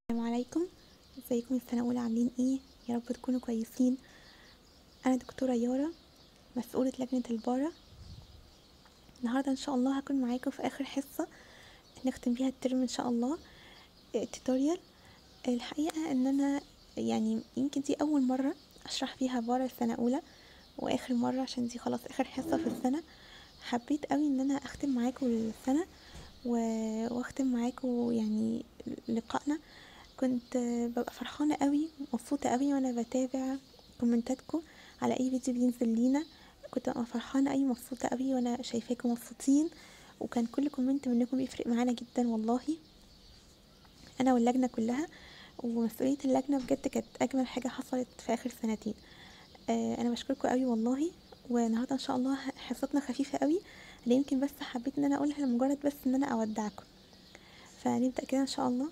السلام عليكم ازيكم السنة الأولى عاملين ايه يا رب تكونوا كويسين أنا دكتورة يارا مسؤولة لجنة البارة النهاردة ان شاء الله هكون معاكم في آخر حصة نختم بيها الترم ان شاء الله توتوريال الحقيقة ان انا يعني يمكن دي أول مرة أشرح فيها بارة السنة الأولى وآخر مرة عشان دي خلاص آخر حصة في السنة حبيت قوي ان انا اختم معاكم السنة و- واختم معاكم يعني لقائنا كنت ببقى فرحانة قوي مبسوطة قوي وانا بتابع كومنتاتكم على اي فيديو بينزل لينا كنت ببقى فرحانة قوي مبسوطة قوي وانا شايفاكم مبسوطين وكان كل كومنت منكم بيفرق معانا جدا والله انا واللجنة كلها ومسؤولية اللجنة بجد كانت اجمل حاجة حصلت في اخر سنتين آه، انا بشكركم قوي والله والنهارده ان شاء الله حصتنا خفيفة قوي اللي يمكن بس حبيت ان انا اقولها لمجرد بس ان انا اودعكم فنبدأ كده ان شاء الله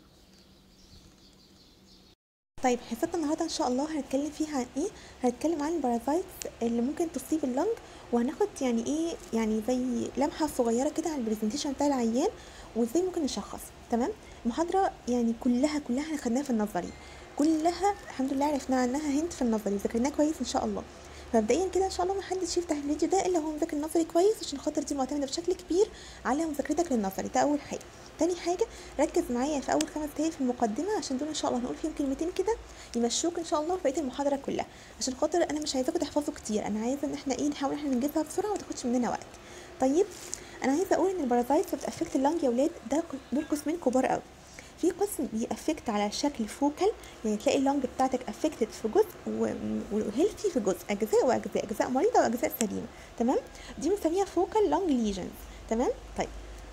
طيب حصتنا النهارده ان شاء الله هنتكلم فيها عن ايه هنتكلم عن البارازايتس اللي ممكن تصيب اللنج وهناخد يعني ايه يعني زي لمحه صغيره كده عن البرزنتيشن بتاع العيان وازاي ممكن نشخص تمام المحاضره يعني كلها كلها احنا خدناها في النظري كلها الحمد لله عرفنا عنها هنت في النظري ذاكرناها كويس ان شاء الله مبدئيا كده ان شاء الله محدش يفتح الفيديو ده الا هو مذاكر النظري كويس عشان خاطر دي معتمده بشكل كبير على مذاكرتك للنظري ده اول حاجه تاني حاجه ركز معايا في اول خمس دقايق في المقدمه عشان دول ان شاء الله هنقول فيهم كلمتين كده يمشوك ان شاء الله في بقيه المحاضره كلها عشان خاطر انا مش عايزاكم تحفظوا كتير انا عايزه ان احنا ايه نحاول احنا ننجزها بسرعه وما تاخدش مننا وقت طيب انا عايزه اقول ان البارازايتس بتافكت اللنج يا ولاد ده دول قسمين كبار قوي في قسم بيأفكت على شكل فوكال يعني تلاقي اللنج بتاعتك افكتد في جزء وهيلثي في جزء اجزاء واجزاء اجزاء مريضه واجزاء سليمه تمام دي بنسميها فوكال لانج ليجنز تمام طيب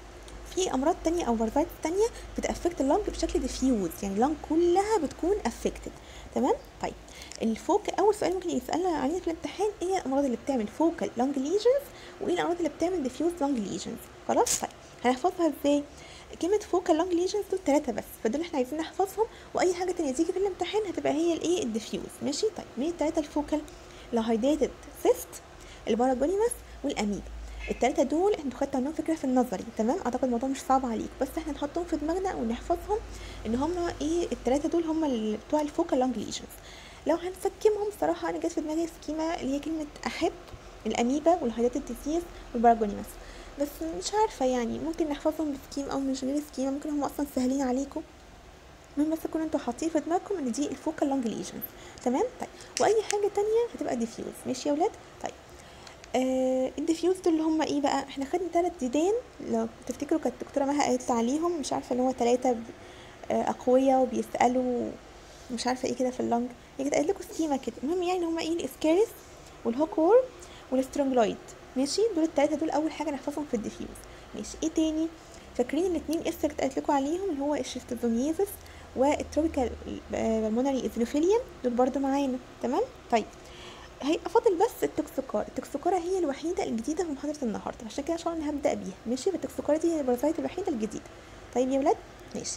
في امراض تانية او بارازايت تانية بتافكت اللنج بشكل ديفيوز يعني اللنج كلها بتكون افكتد تمام طيب الفوك اول سؤال ممكن يسالنا عليه في الامتحان ايه هي الامراض اللي بتعمل فوكال لانج ليجنز وايه الامراض اللي بتعمل ديفيوز لانج ليجنز خلاص طيب هنحفظها ازاي كلمة فوكال لانج ليجنز دول ثلاثة بس فدول احنا عايزين نحفظهم واي حاجة تانية تيجي في الامتحان هتبقى هي الايه الديفيوز ماشي طيب مين الثلاثة الفوكال الهايديتد سيست الباراجونيمس والاميبا التلاتة دول انتوا خدتوا عنهم فكرة في النظري تمام اعتقد الموضوع مش صعب عليك بس احنا نحطهم في دماغنا ونحفظهم ان هما ايه التلاتة دول هما اللي بتوع الفوكال لانج ليجنز لو هنسكمهم صراحة انا جت في دماغي سكيمة اللي هي كلمة احب الاميبا والهايديتد ديزيز والباراجونيمس بس مش عارفة يعني ممكن نحفظهم بسكيم او مش غير سكيمة ممكن هم اصلا سهلين عليكم المهم بس تكونوا انتوا حاطين في دماغكم ان دي الفوكال لانج ليجن تمام طيب واي حاجة تانية هتبقى ديفيوز ماشي يا ولاد طيب آه الديفيوز دول اللي هم ايه بقى احنا خدنا ثلاث ديدان لو تفتكروا كانت الدكتوره مها قالت عليهم مش عارفه ان هو ثلاثه آه اقوياء وبيسالوا مش عارفه ايه كده في اللنج هي كانت قالت لكم سكيما كده المهم يعني ان هم ايه الاسكاريس والهوكور والسترونجلويد ماشي دول الثلاثه دول اول حاجه نحفظهم في الديفيوز ماشي ايه تاني فاكرين الاثنين اس كنت قالت لكم عليهم اللي هو الشيستوزوميزس والتروبيكال بالمونري ايزنوفيليوم دول برضو معانا تمام طيب هيبقى فاضل بس التوكسيكار التوكسيكارا هي الوحيده الجديده في محاضره النهارده عشان كده ان شاء الله انا هبدا بيها ماشي فالتوكسيكارا دي هي البارازايت الوحيده الجديده طيب يا ولاد ماشي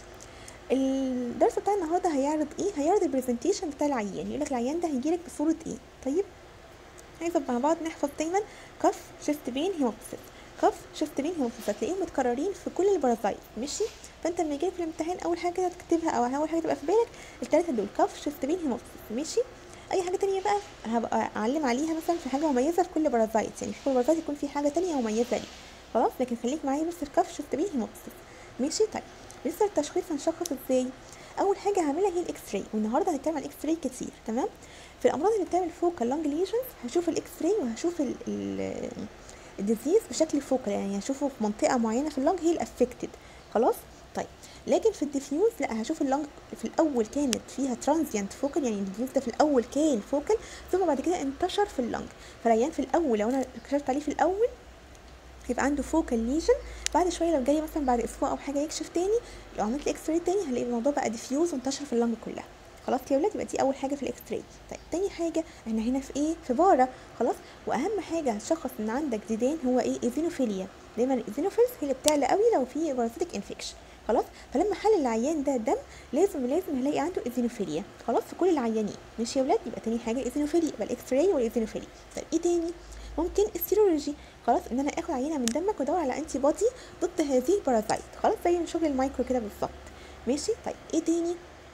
الدرس بتاع النهارده هيعرض ايه هيعرض البرزنتيشن بتاع العيان يقول لك العيان ده هيجيلك بصوره ايه طيب عايزه مع بعض نحفظ دايما كف شيست بين هيموبسيس كف شيست بين هيموبسيس هتلاقيهم متكررين في كل البارازايت ماشي فانت لما يجيلك في الامتحان اول حاجه كده تكتبها او اول حاجه تبقى في بالك الثلاثه دول كف شيست بين هيموبسيس ماشي اي حاجه تانية بقى هبقى اعلم عليها مثلا في حاجه مميزه في كل بارازايت يعني في كل بارازايت يكون في حاجه تانية مميزه ليه خلاص لكن خليك معايا بس الكف شيست بين هيموبسيس ماشي طيب لسه التشخيص هنشخص ازاي اول حاجه هعملها هي الاكس راي والنهارده هنتكلم عن الاكس راي كتير تمام في الامراض اللي بتعمل فوكال لانج ليجنز هشوف الاكس راي وهشوف ال ال الديزيز بشكل فوكال يعني هشوفه في منطقه معينه في اللنج هي الافكتد خلاص طيب لكن في الديفيوز لا هشوف اللنج في الاول كانت فيها ترانزيانت فوكال يعني الديفيوز ده في الاول كان فوكال ثم بعد كده انتشر في اللنج فالعيان في الاول لو انا كشفت عليه في الاول يبقى عنده فوكال ليجن بعد شويه لو جالي مثلا بعد اسبوع او حاجه يكشف تاني لو عملت لي اكس راي تاني هلاقي الموضوع بقى ديفيوز وانتشر في اللنج كلها خلاص يا ولاد يبقى دي اول حاجه في الاكس راي طيب تاني حاجه احنا هنا في ايه في بارا خلاص واهم حاجه هتشخص ان عندك ديدان هو ايه ايزينوفيليا دايما الايزينوفيلز هي اللي بتعلى قوي لو في بارازيتك انفكشن خلاص فلما حل العيان ده دم لازم لازم هلاقي عنده ايزينوفيليا خلاص في كل العيانين ماشي يا ولاد يبقى تاني حاجه الايزينوفيليا يبقى الاكس راي والايزينوفيليا طيب ايه تاني ممكن السيرولوجي خلاص ان انا اخد عينه من دمك وادور على انتي بودي ضد هذه البارازايت خلاص زي شغل المايكرو كده بالظبط ماشي طيب ايه تاني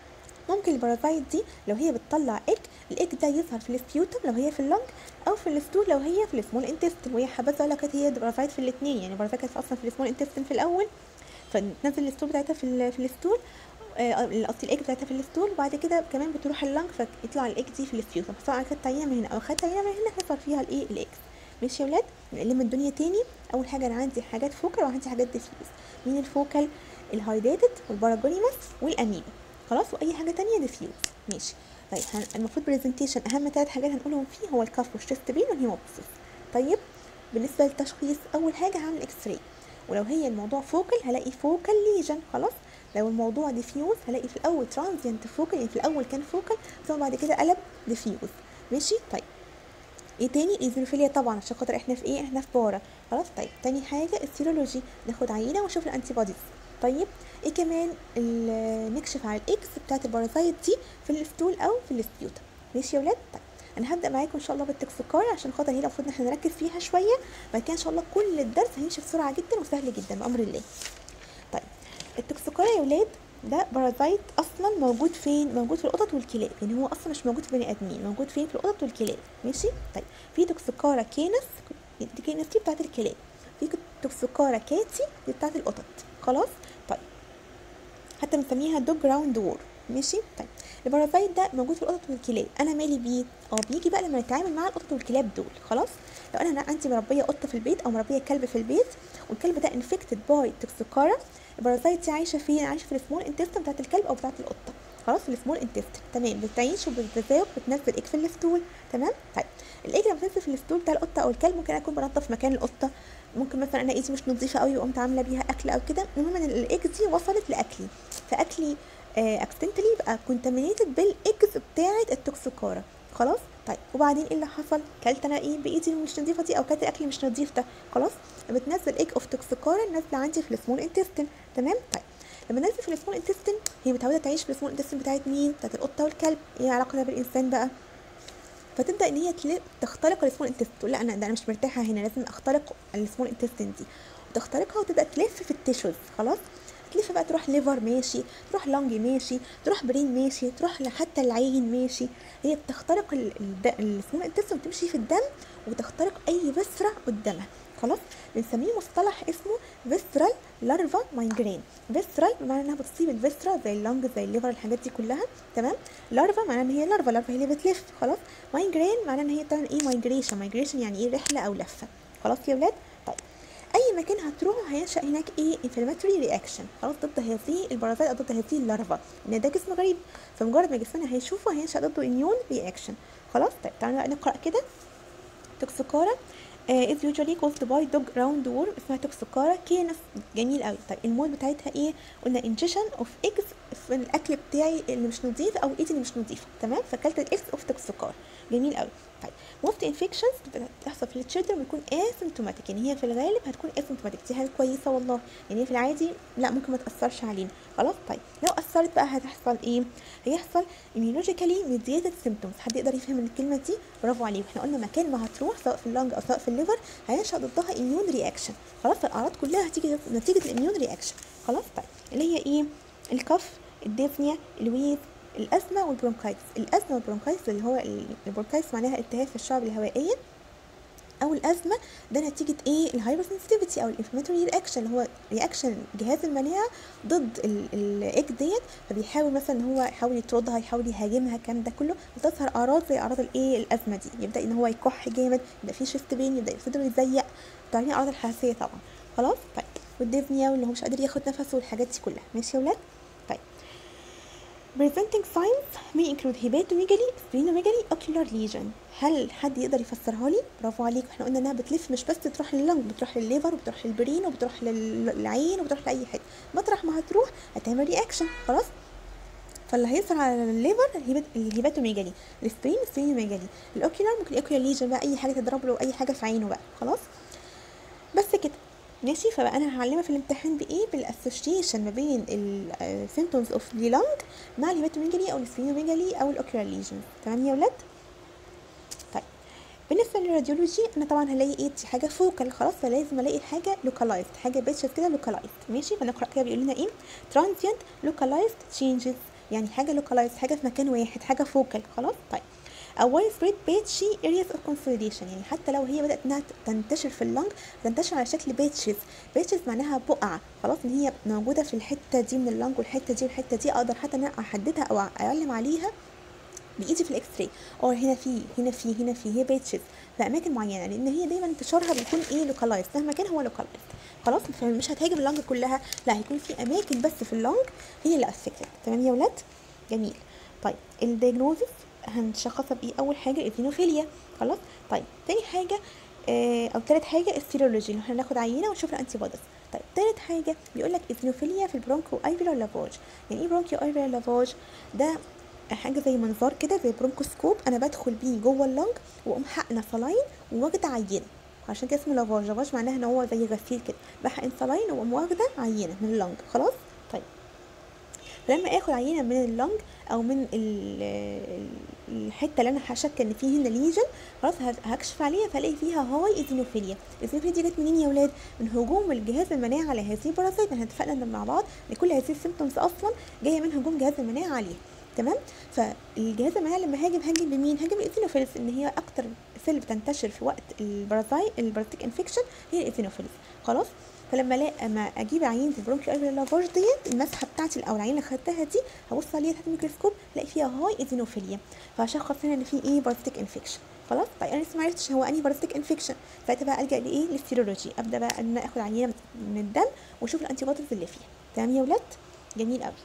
ممكن البارازايت دي لو هي بتطلع ايج الايج ده يظهر في السبيوتم لو هي في اللنج او في الستول لو هي في السمول انتستين وهي حبذا اقول لك هي بارازايت في الاثنين يعني البارازايت كانت اصلا في السمول انتستين في الاول فتنزل الستول بتاعتها في ال- في الستول آه، قصدي الايج بتاعتها في الستول وبعد كده كمان بتروح اللنج فيطلع الايج دي في السبيوتم سواء كانت عينه من هنا او خدت عينه من هنا هيظهر فيها الايه الايج ماشي يا ولاد نقلم الدنيا تاني اول حاجه انا عندي حاجات فوكال وعندي حاجات ديفيوز مين الفوكال الهايداتد والباراجونيمس والاميبا خلاص واي حاجه تانية ديفيوز ماشي طيب هن... المفروض برزنتيشن اهم ثلاث حاجات هنقولهم فيه هو الكاف والشيست بين والهيموبسيس طيب بالنسبه للتشخيص اول حاجه هعمل اكس راي ولو هي الموضوع فوكال هلاقي فوكال ليجن خلاص لو الموضوع ديفيوز هلاقي في الاول ترانزيانت فوكال يعني في الاول كان فوكال ثم بعد كده قلب ديفيوز ماشي طيب ايه تاني الايزوفيليا طبعا عشان خاطر احنا في ايه احنا في بارا خلاص طيب تاني حاجه السيرولوجي ناخد عينه ونشوف الانتي بوديز طيب ايه كمان ال- نكشف على الاكس بتاعت البارازايت دي في الستول او في السبيوتا ماشي يا ولاد طيب انا هبدا معاكم ان شاء الله بالتكسكار عشان خاطر هي المفروض ان احنا نركز فيها شويه بعد كده ان شاء الله كل الدرس هيمشي بسرعه جدا وسهل جدا بامر الله طيب التكسكار يا ولاد ده بارازايت اصلا موجود فين موجود في القطط والكلاب يعني هو اصلا مش موجود في بني ادمين موجود فين في القطط والكلاب ماشي طيب في توكسيكارا كينس دي كينس دي بتاعت الكلاب في توكسيكارا كاتي دي بتاعت القطط خلاص طيب حتى بنسميها دوج جراوند وور ماشي طيب البارازايت ده موجود في القطط والكلاب انا مالي بيه اه بيجي بقى لما نتعامل مع القطط والكلاب دول خلاص لو انا عندي مربيه قطه في البيت او مربيه كلب في البيت والكلب ده انفكتد باي توكسيكارا البارازايت دي عايشه فين عايشه في السمول انتستين بتاعت الكلب او بتاعت القطه خلاص في السمول انتستين تمام بتعيش وبتتزاوج بتنزل ايج في الستول تمام طيب الايج لما بتنزل في الستول بتاع القطه او الكلب ممكن اكون بنضف مكان القطه ممكن مثلا انا ايدي مش نظيفه قوي وقمت عامله بيها اكل او كده المهم ان الايج دي وصلت لاكلي فاكلي اكسنتلي يبقى كونتامينيتد بالايجز بتاعه التوكسيكارا خلاص طيب وبعدين ايه اللي حصل كلت انا ايه بايدي مش نظيفه دي او كلت اكل مش نظيف ده خلاص بتنزل ايج اوف توكسيكارا نازله عندي في السمول انتستين تمام طيب لما ننزل في السمول انتستين هي متعوده تعيش في السمول انتستين بتاعت مين بتاعت القطه والكلب ايه علاقتها بالانسان بقى فتبدا ان هي تل- تخترق السمول انتستين تقول لا انا ده انا مش مرتاحه هنا لازم اخترق السمول انتستين دي وتخترقها وتبدا تلف في التيشوز خلاص تلف بقى تروح ليفر ماشي تروح لونج ماشي تروح برين ماشي تروح حتى العين ماشي هي بتخترق السمول انتستين وتمشي في الدم وتخترق اي بسره قدامها خلاص بنسميه مصطلح اسمه فيسرال لارفا مايجرين فيسرال بمعنى انها بتصيب الفيسرا زي اللنج زي الليفر الحاجات دي كلها تمام لارفا معناها ان هي لارفا لارفا هي اللي بتلف خلاص مايجرين معناها ان هي بتعمل ايه مايجريشن مايجريشن يعني ايه رحله او لفه خلاص يا ولاد طيب اي مكان هتروح هينشا هناك ايه انفلاماتوري رياكشن خلاص ضد هذه البرازيل او ضد هذه اللارفا ان ده جسم غريب فمجرد ما جسمنا هيشوفه هينشا ضده اميون رياكشن خلاص طيب تعالوا بقى نقرا كده توكسيكارا is usually caused by dog round worm اسمها توكسيكارا كينس جميل قوي طيب المود بتاعتها ايه قلنا ingestion of eggs في الاكل بتاعي اللي مش نظيف او ايدي اللي مش نظيفه تمام فاكلت الاكس اوف توكسيكارا جميل قوي طيب most infections بتحصل في التشيلدرن بتكون asymptomatic يعني هي في الغالب هتكون asymptomatic دي حاجه كويسه والله يعني هي في العادي لا ممكن ما تاثرش علينا خلاص طيب لو اثرت بقى هتحصل ايه هيحصل immunologically mediated symptoms حد يقدر يفهم الكلمه دي برافو عليه واحنا قلنا مكان ما هتروح سواء في اللنج او سواء في الليفر هينشا ضدها immune رياكشن خلاص فالاعراض كلها هتيجي نتيجه الاميون رياكشن خلاص طيب اللي هي ايه الكف الديفنيا الويز الازمه والبرونكايتس الازمه والبرونكايتس اللي هو البرونكايتس معناها التهاب في الشعب الهوائيه او الازمه ده نتيجه ايه الهايبر سنسيتيفيتي او الانفلاماتوري رياكشن اللي هو رياكشن جهاز المناعه ضد الايج ديت فبيحاول مثلا ان هو يحاول يطردها يحاول يهاجمها الكلام ده كله وتظهر اعراض زي اعراض الايه الازمه دي يبدا ان هو يكح جامد يبدا في شيفت بين يبدا صدره يزيق تعرفين اعراض الحساسيه طبعا خلاص طيب والديفنيا واللي هو مش قادر ياخد نفسه والحاجات دي كلها ماشي يا ولاد طيب presenting signs may include hepatomegaly, splenomegaly, ocular lesion. هل حد يقدر يفسرها لي؟ برافو عليك احنا قلنا انها بتلف مش بس تروح لللنج بتروح للليفر وبتروح للبرين وبتروح للعين وبتروح لاي حته مطرح ما هتروح هتعمل رياكشن خلاص فاللي هيظهر على الليفر الهيباتوميجالي السبرين السبرينوميجالي الاوكيولار ممكن الاوكيولار ليجن بقى اي حاجه تضرب له اي حاجه في عينه بقى خلاص بس كده ماشي فبقى انا هعلمها في الامتحان بايه بالاسوشيشن ما بين السيمتومز اوف دي لونج مع الهيباتوميجالي او السبرينوميجالي او الاوكيولار ليجن تمام يا ولاد طيب بالنسبه للراديولوجي انا طبعا هلاقي ايه دي حاجه فوكال خلاص فلازم الاقي حاجه لوكالايزد حاجه بيتشز كده لوكالايزد ماشي فنقرا كده بيقول لنا ايه ترانزيانت لوكالايزد تشينجز يعني حاجه لوكالايز حاجه في مكان واحد حاجه فوكال خلاص طيب او وايد سبريد بيتشي ارياز اوف كونسوليديشن يعني حتى لو هي بدات انها تنتشر في اللنج تنتشر على شكل بيتشز بيتشز معناها بقع خلاص ان هي موجوده في الحته دي من اللنج والحته دي والحته دي اقدر حتى ان انا احددها او اعلم عليها بايدي في الاكس راي او هنا في هنا في هنا في هي بيتشز في اماكن معينه لان هي دايما انتشارها بيكون ايه لوكالايز مهما كان هو لوكالايز خلاص مش هتهاجم اللنج كلها لا هيكون في اماكن بس في اللنج هي اللي افكتد تمام يا ولاد جميل طيب الدياجنوزس هنشخصها بايه اول حاجه الايزينوفيليا خلاص طيب تاني حاجه آه او تالت حاجه السيرولوجي اللي احنا هناخد عينه ونشوف الانتي بوديز طيب تالت حاجه بيقول لك ايزينوفيليا في البرونكو ايفيلار لافاج يعني ايه برونكيو ايفيلار لافاج ده حاجه زي منظار كده زي برونكوسكوب انا بدخل بيه جوه اللنج واقوم حقنه صلاين وواخده عينه عشان كده اسمه لافاج لافاج معناها ان هو زي غسيل كده بحقن صلاين واقوم واخده عينه من اللنج خلاص طيب لما اخد عينه من اللنج او من الحته اللي انا هشك ان فيه هنا ليجن خلاص هكشف عليها فالاقي فيها هاي ايزينوفيليا الايزينوفيليا دي جت منين يا ولاد من هجوم الجهاز المناعي على هذه البارازيت احنا اتفقنا مع بعض ان كل هذه السيمتومز اصلا جايه من هجوم جهاز المناعه عليها تمام فالجهاز المناعي لما هاجم هاجم بمين هاجم الايزينوفيلز ان هي اكتر سيل بتنتشر في وقت البارازاي البارازيتيك انفكشن هي الايزينوفيلز خلاص فلما الاقي اما اجيب عينه البرونكي ايفر لافاج ديت المسحه بتاعتي او العينه اللي خدتها دي هبص عليها تحت الميكروسكوب الاقي فيها هاي ايزينوفيليا فهشخص هنا ان في ايه بارازيتيك انفكشن خلاص طيب انا لسه ما عرفتش هو انهي بارازيتيك انفكشن ساعتها بقى الجا لايه للسيرولوجي ابدا بقى ان انا اخد عينه من الدم واشوف الانتي بوديز اللي فيها تمام يا ولاد جميل قوي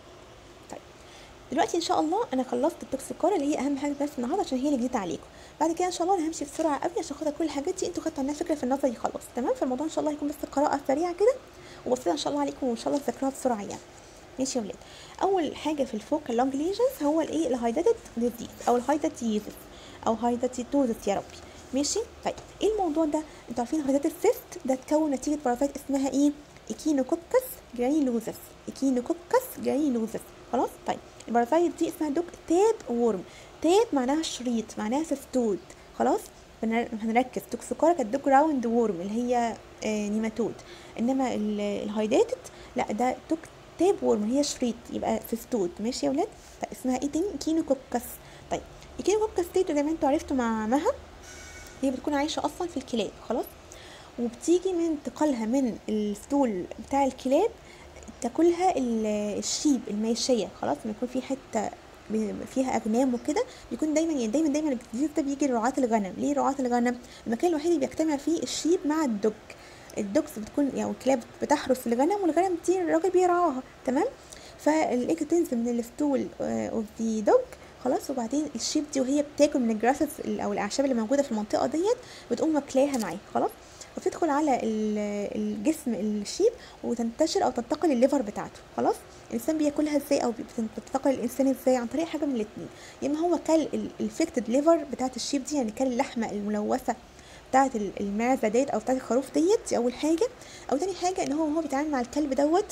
دلوقتي ان شاء الله انا خلصت التوكسيكورا اللي هي اهم حاجه بس النهارده عشان هي اللي جديده عليكم بعد كده ان شاء الله انا همشي بسرعه قوي عشان خاطر كل الحاجات دي انتوا خدتوا عنها فكره في النظري خلاص تمام فالموضوع ان شاء الله هيكون بس قراءه سريعه كده وبسيطه ان شاء الله عليكم وان شاء الله تذاكروها بسرعه يعني ماشي يا ولاد اول حاجه في الفوكال لونج ليجنز هو الايه الهايداتد ديزيز او الهايداتيزيس او هايداتيتوزس يا ربي ماشي طيب ايه الموضوع ده انتوا عارفين هايداتد سيست ده اتكون نتيجه بارازيت اسمها ايه ايكينوكوكس جرانيلوزس ايكينوكوكس جرانيلوزس خلاص طيب البارازايت دي اسمها دوك تاب وورم تاب معناها شريط معناها سفتود خلاص هنركز توكسيكورا كانت دوك راوند وورم اللي هي آه نيماتود انما الهايداتد لا ده توك تاب وورم هي شريط يبقى سفتود ماشي يا ولاد طيب اسمها ايه تاني كينوكوكس طيب الكينوكوكس دي زي ما انتوا عرفتوا مع مها هي بتكون عايشه اصلا في الكلاب خلاص وبتيجي من انتقالها من الستول بتاع الكلاب تاكلها الشيب الماشيه خلاص لما يكون في حته فيها اغنام وكده بيكون دايما يعني دايما دايما الجديد ده بيجي لرعاة الغنم ليه رعاة الغنم المكان الوحيد اللي بيجتمع فيه الشيب مع الدج الدوكس بتكون يعني الكلاب بتحرس الغنم والغنم دي الراجل بيرعاها تمام فالايج تنزل من الستول اوف ذا دوج خلاص وبعدين الشيب دي وهي بتاكل من الجراسس او الاعشاب اللي موجوده في المنطقه ديت بتقوم واكلاها معاه خلاص وتدخل على الجسم الشيب وتنتشر او تنتقل الليفر بتاعته خلاص الانسان بياكلها ازاي او بتنتقل الانسان ازاي عن طريق حاجه من الاثنين يا اما هو كل الفيكتد ليفر بتاعت الشيب دي يعني كل اللحمه الملوثه بتاعت المعزه ديت او بتاعت الخروف ديت دي اول حاجه او تاني حاجه ان هو هو بيتعامل مع الكلب دوت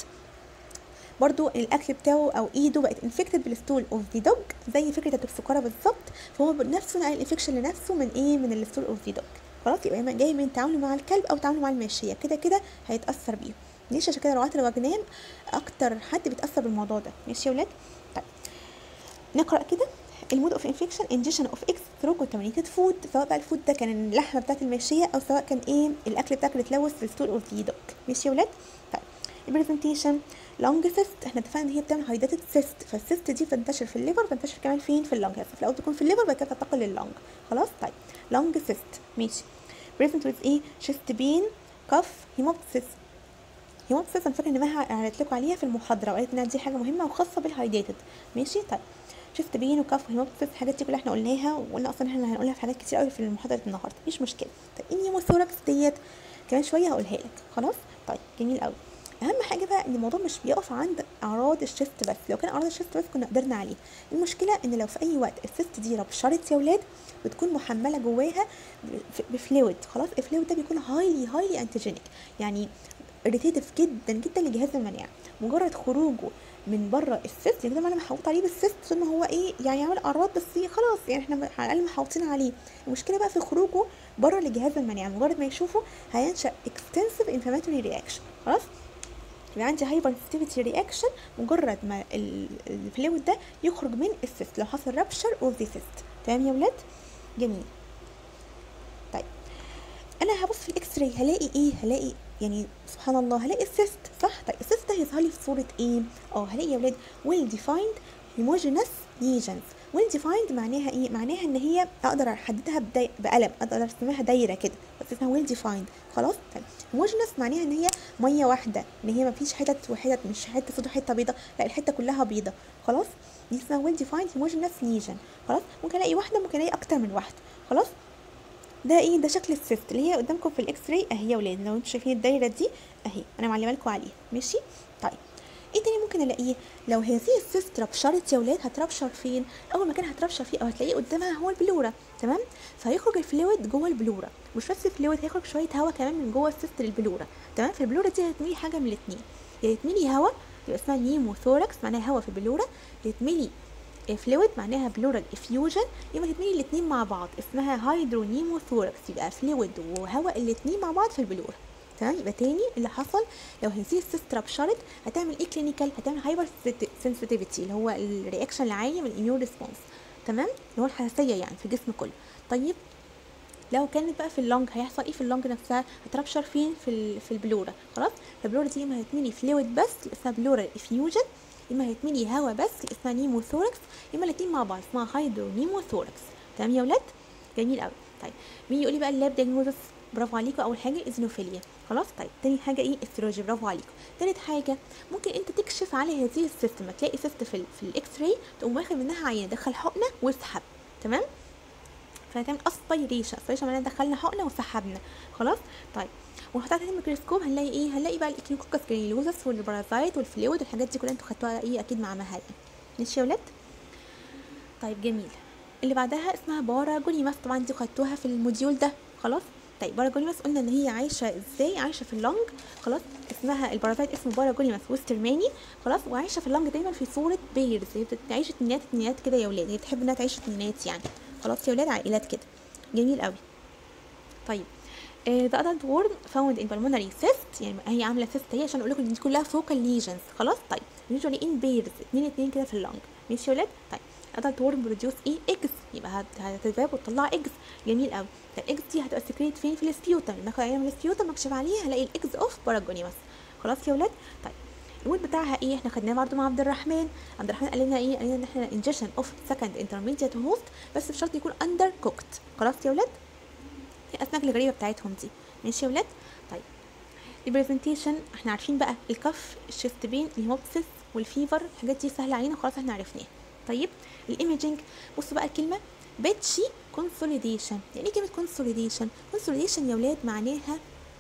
برضو الاكل بتاعه او ايده بقت انفكتد بالستول اوف ذا دوج زي فكره التوكسيكورا بالظبط فهو نفسه نقل الانفكشن لنفسه من ايه من الستول اوف ذا دوج خلاص يبقى جاي من تعامله مع الكلب او تعامله مع الماشيه كده كده هيتاثر بيهم ليش عشان كده رعاة الوجنان اكتر حد بيتاثر بالموضوع ده ماشي يا ولاد طيب نقرا كده المود اوف انفكشن انجيشن اوف اكس ثرو كونتامينيتد فود سواء بقى الفود ده كان اللحمه بتاعت الماشيه او سواء كان ايه الاكل بتاعك اللي اتلوث في الستور اوف ذا دوج ماشي يا ولاد طيب البرزنتيشن لونج سيست احنا اتفقنا ان هي بتعمل هايداتد سيست فالسيست دي بتنتشر في الليفر بتنتشر كمان فين في اللونج في الاول تكون في الليفر بعد كده تنتقل لللونج خلاص طيب لونج سيست ماشي present with ايه chest pain cough هيموبسيس هيموبسيس انا فاكره ان مها قالت لكم عليها في المحاضره وقالت انها دي حاجه مهمه وخاصه بالهايديتد ماشي طيب شفت بين وكف وهيموبسيس الحاجات دي كلها احنا قلناها وقلنا اصلا احنا هنقولها في حاجات كتير قوي في المحاضره النهارده مفيش مشكله طيب النيموثوركس ديت كمان شويه هقولها لك خلاص طيب جميل قوي اهم حاجه بقى ان الموضوع مش بيقف عند اعراض الشيست بس لو كان اعراض الشيست بس كنا قدرنا عليه المشكله ان لو في اي وقت السيست دي ربشرت يا ولاد بتكون محمله جواها بفلويد خلاص الفلويد ده بيكون هايلي هايلي انتيجينيك يعني اريتيتيف جدا جدا لجهاز المناعه مجرد خروجه من بره السيست يعني انا محوط عليه بالسيست ثم هو ايه يعني عمل اعراض بس خلاص يعني احنا على الاقل محوطين عليه المشكله بقى في خروجه بره لجهاز المناعه مجرد ما يشوفه هينشا اكستنسيف انفلاماتوري رياكشن خلاص يبقى عندي هايبر سنسيتيفيتي رياكشن مجرد ما الفلويد ده يخرج من السيست لو حصل رابشر اوف ذا سيست تمام يا ولاد جميل طيب انا هبص في الاكس راي هلاقي ايه هلاقي يعني سبحان الله هلاقي السيست صح طيب السيست ده هيظهر لي في صوره ايه اه هلاقي يا ولاد ويل ديفايند هيموجينس ليجنز ويل ديفايند معناها ايه معناها ان هي اقدر احددها بدي... بقلم اقدر ارسمها دايره كده بس اسمها ويل ديفايند خلاص طيب هيموجينس معناها ان هي ميه واحده ان هي ما فيش حتت وحتت مش حته سود وحته بيضه لا الحته كلها بيضه خلاص دي اسمها ويل ديفايند هيموجينس ليجن خلاص ممكن الاقي واحده ممكن الاقي اكتر من واحده خلاص ده ايه ده شكل السيست اللي هي قدامكم في الاكس راي اهي يا ولاد لو انتوا شايفين الدايره دي اهي انا معلمه لكم عليها ماشي طيب ايه تاني ممكن الاقيه لو هذه السيست ربشرت يا ولاد هتربشر فين اول مكان هتربشر فيه او هتلاقيه قدامها هو البلوره تمام فهيخرج الفلويد جوه البلوره مش بس الفلويد هيخرج شويه هواء كمان من جوه السيست للبلوره تمام في البلوره دي هتملي حاجه من الاثنين يا يتملي هواء يبقى اسمها نيموثوركس معناها هواء في البلوره يتملي فلويد معناها بلورال افيوجن يبقى تتملي الاثنين مع بعض اسمها هايدرونيموثوركس يبقى فلويد وهواء الاثنين مع بعض في البلوره تمام يبقى تاني اللي حصل لو هذه السيست رابشرت هتعمل ايه كلينيكال هتعمل هايبر سنسيتيفيتي اللي هو الرياكشن العالي من الاميون ريسبونس تمام اللي هو الحساسيه يعني في الجسم كله طيب لو كانت بقى في اللونج هيحصل ايه في اللونج نفسها هتربشر فين في ال- في البلوره خلاص فالبلوره دي اما هتملي فلويد بس اللي اسمها بلورال افيوجن اما هتملي هواء بس اللي اسمها نيموثوركس اما الاتنين مع بعض اسمها هايدرونيموثوركس تمام يا ولاد جميل قوي طيب مين يقول لي بقى اللاب دياجنوزس برافو عليكم اول حاجه الايزنوفيليا خلاص طيب تاني حاجه ايه السيروجي برافو عليكم تالت حاجه ممكن انت تكشف على هذه السيست ما تلاقي سيست في, ال- في الاكس راي تقوم واخد منها عينه دخل حقنه واسحب تمام فهتعمل اسبيريشن اسبيريشن معناها دخلنا حقنه وسحبنا خلاص طيب ونحطها تحت الميكروسكوب هنلاقي ايه هنلاقي بقى الاكينوكوكس جرانيولوزس والبارازايت والفلويد والحاجات دي كلها انتوا خدتوها ايه اكيد مع مهال ماشي يا ولاد طيب جميل اللي بعدها اسمها بارا جونيماس طبعا دي خدتوها في الموديول ده خلاص طيب بارا جونيماس قلنا ان هي عايشه ازاي عايشه في اللنج خلاص اسمها البارازايت اسمه بارا جونيماس وسترماني خلاص وعايشه في اللنج دايما في صوره بيرز هي بتعيش اتنينات اتنينات كده يا ولاد هي بتحب انها تعيش اتنينات يعني خلاص يا ولاد عائلات كده جميل قوي طيب ذا adult worm found in pulmonary cyst يعني هي عامله سيست هي عشان اقول لكم ان دي كلها focal lesions خلاص طيب usually in pairs اتنين اتنين كده في اللنج ماشي يا ولاد طيب adult worm produce ايه eggs يبقى هت- هتتباب وتطلع eggs جميل قوي الاكس دي هتبقى سكريت فين في السبيوتم ناخد عينه من السبيوتم نكشف عليها هلاقي الاكس اوف باراجونيماس خلاص يا ولاد طيب الويت بتاعها ايه احنا خدناه برضه مع عبد الرحمن عبد الرحمن قال لنا ايه قال لنا ان احنا انجكشن اوف سكند انترميديت هوست بس بشرط يكون اندر كوكت خلاص يا ولاد الاسماك الغريبه بتاعتهم دي ماشي يا ولاد طيب البرزنتيشن احنا عارفين بقى الكف الشيست بين الهيموبسيس والفيفر الحاجات دي سهله علينا خلاص احنا عرفناها طيب الايميجنج بصوا بقى الكلمه باتشي كونسوليديشن يعني ايه كلمه كونسوليديشن كونسوليديشن يا ولاد معناها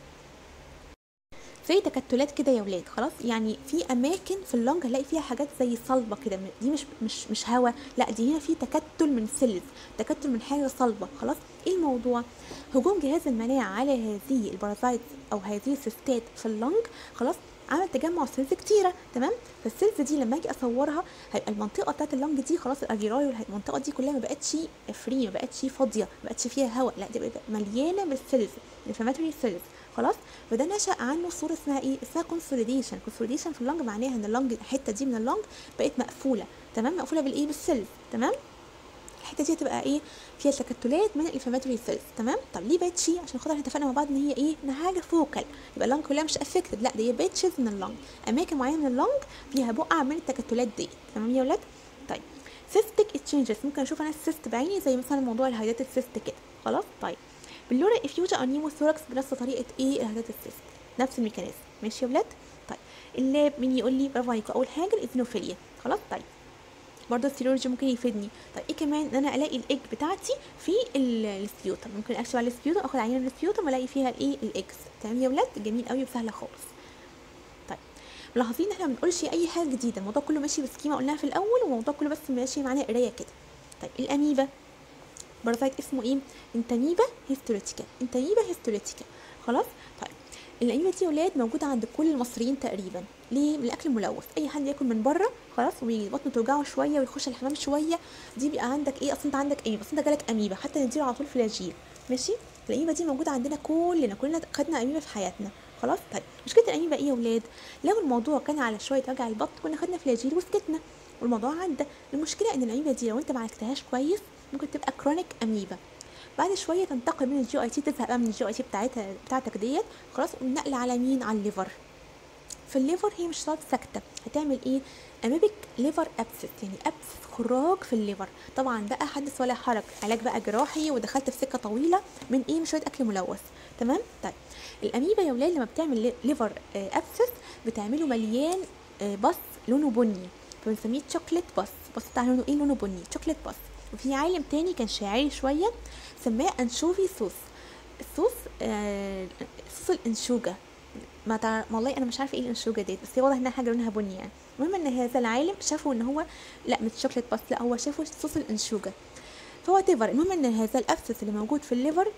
زي تكتلات كده يا ولاد خلاص يعني في اماكن في اللنج هنلاقي فيها حاجات زي صلبه كده دي مش مش مش هوا لا دي هنا في تكتل من سيلز تكتل من حاجه صلبه خلاص ايه الموضوع هجوم جهاز المناعه على هذه البارازايت او هذه السيستات في اللنج خلاص عمل تجمع سيلز كتيره تمام فالسيلز دي لما اجي اصورها هيبقى المنطقه بتاعت اللنج دي خلاص الالفيراي والمنطقه دي كلها ما بقتش فري ما بقتش فاضيه ما بقتش فيها هواء لا دي بقت مليانه بالسيلز الانفلاماتوري سيلز خلاص فده نشا عنه صوره اسمها ايه اسمها كونسوليديشن كونسوليديشن في اللنج معناها ان اللنج الحته دي من اللنج بقت مقفوله تمام مقفوله بالايه بالسيلز تمام الحته دي هتبقى ايه فيها تكتلات من الانفلاماتوري سيلز تمام طب ليه باتشي عشان خاطر احنا اتفقنا مع بعض ان هي ايه انها حاجه فوكال يبقى اللنج كلها مش افكتد لا دي باتشز من اللنج اماكن معينه من اللنج فيها بقع من التكتلات دي تمام يا ولاد طيب سيستيك اتشينجز ممكن اشوف انا السيست بعيني زي مثلا موضوع الهيدات السيست كده خلاص طيب باللورا افيوجا او نيموثوركس بنفس طريقه ايه الهيدات السيست نفس الميكانيزم ماشي يا ولاد طيب اللاب مين يقول لي برافو عليكم اول حاجه الايزنوفيليا خلاص طيب برضه السيرولوجي ممكن يفيدني طيب ايه كمان ان انا الاقي الايج بتاعتي في ال- السبيوتم ممكن اكشف على السبيوتم اخد عينه من السبيوتم والاقي فيها الايه الاكس تمام يا ولاد جميل قوي وسهله خالص طيب ملاحظين ان احنا ما بنقولش اي حاجه جديده الموضوع كله ماشي بسكيما قلناها في الاول والموضوع كله بس ماشي معانا قرايه كده طيب الاميبا بارازايت اسمه ايه انتاميبا هيستوريتيكا انتاميبا هيستوريتيكا خلاص طيب الاميبا دي يا ولاد موجوده عند كل المصريين تقريبا ليه من الاكل الملوث اي حد ياكل من بره خلاص وبطنه توجعه شويه ويخش الحمام شويه دي بيبقى عندك ايه اصل انت عندك اميبا اصل انت جالك اميبا حتى نديله على طول فلاجيل ماشي الاميبا دي موجوده عندنا كلنا كلنا خدنا اميبا في حياتنا خلاص طيب مشكله الاميبا ايه يا ولاد لو الموضوع كان على شويه وجع البطن كنا خدنا فلاجيل وسكتنا والموضوع عدى المشكله ان الاميبا دي لو انت ما عالجتهاش كويس ممكن تبقى كرونيك اميبا بعد شويه تنتقل من الجي اي تي تزهق بقى من الجي اي تي بتاعتها بتاعتك ديت خلاص والنقل على مين على الليفر في الليفر هي مش هتقعد ساكته هتعمل ايه اميبك ليفر ابسس يعني ابسس خراج في الليفر طبعا بقى حدث ولا حرج علاج بقى جراحي ودخلت في سكه طويله من ايه من شويه اكل ملوث تمام طيب الاميبا يا ولاد لما بتعمل ليفر ابسس بتعمله مليان آه، بص لونه بني فبنسميه شوكليت بص بص بتاع لونه ايه لونه بني شوكليت بص وفي عالم تاني كان شاعري شويه سماه انشوفي صوص الصوص آه صوص الانشوجه ما تع... والله انا مش عارفه ايه الانشوجه ديت بس هي واضح انها حاجه لونها بني يعني المهم ان هذا العالم شافوا ان هو لا مش شوكليت بس لا هو شافوا صوص الانشوجه فهو تيفر المهم ان هذا الابسس اللي موجود في الليفر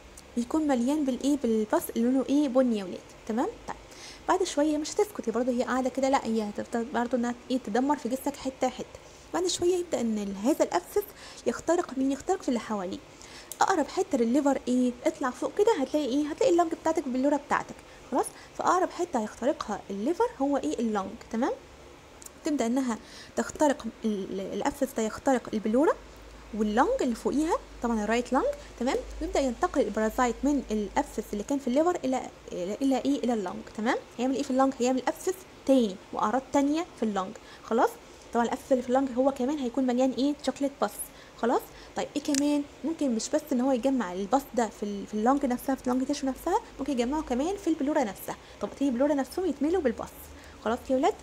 بيكون مليان بالايه بالبص اللي لونه ايه بني يا ولاد تمام طيب بعد شويه مش هتسكت هي برضه هي قاعده كده لا هي هتفضل برضه انها ايه تدمر في جسمك حته حته بعد شويه يبدا ان هذا الابسس يخترق مين يخترق في اللي حواليه اقرب حته للليفر ايه اطلع فوق كده هتلاقي ايه هتلاقي اللنج بتاعتك باللوره بتاعتك خلاص فاقرب حته هيخترقها الليفر هو ايه اللنج تمام تبدا انها تخترق ال- الابسس ده يخترق البلوره واللنج اللي فوقيها طبعا الرايت لنج تمام يبدا ينتقل البارازايت من الابسس اللي كان في الليفر الى الى, إلى ايه الى اللنج تمام هيعمل ايه في اللنج هيعمل ابسس تاني واعراض تانية في اللنج خلاص طبعا الابسس اللي في اللنج هو كمان هيكون مليان ايه شوكليت بس خلاص طيب ايه كمان ممكن مش بس ان هو يجمع الباص ده في ال- في اللنج نفسها في اللنج تيشو نفسها ممكن يجمعه كمان في البلوره نفسها طب تيجي البلوره نفسهم يتملوا بالباص خلاص يا ولاد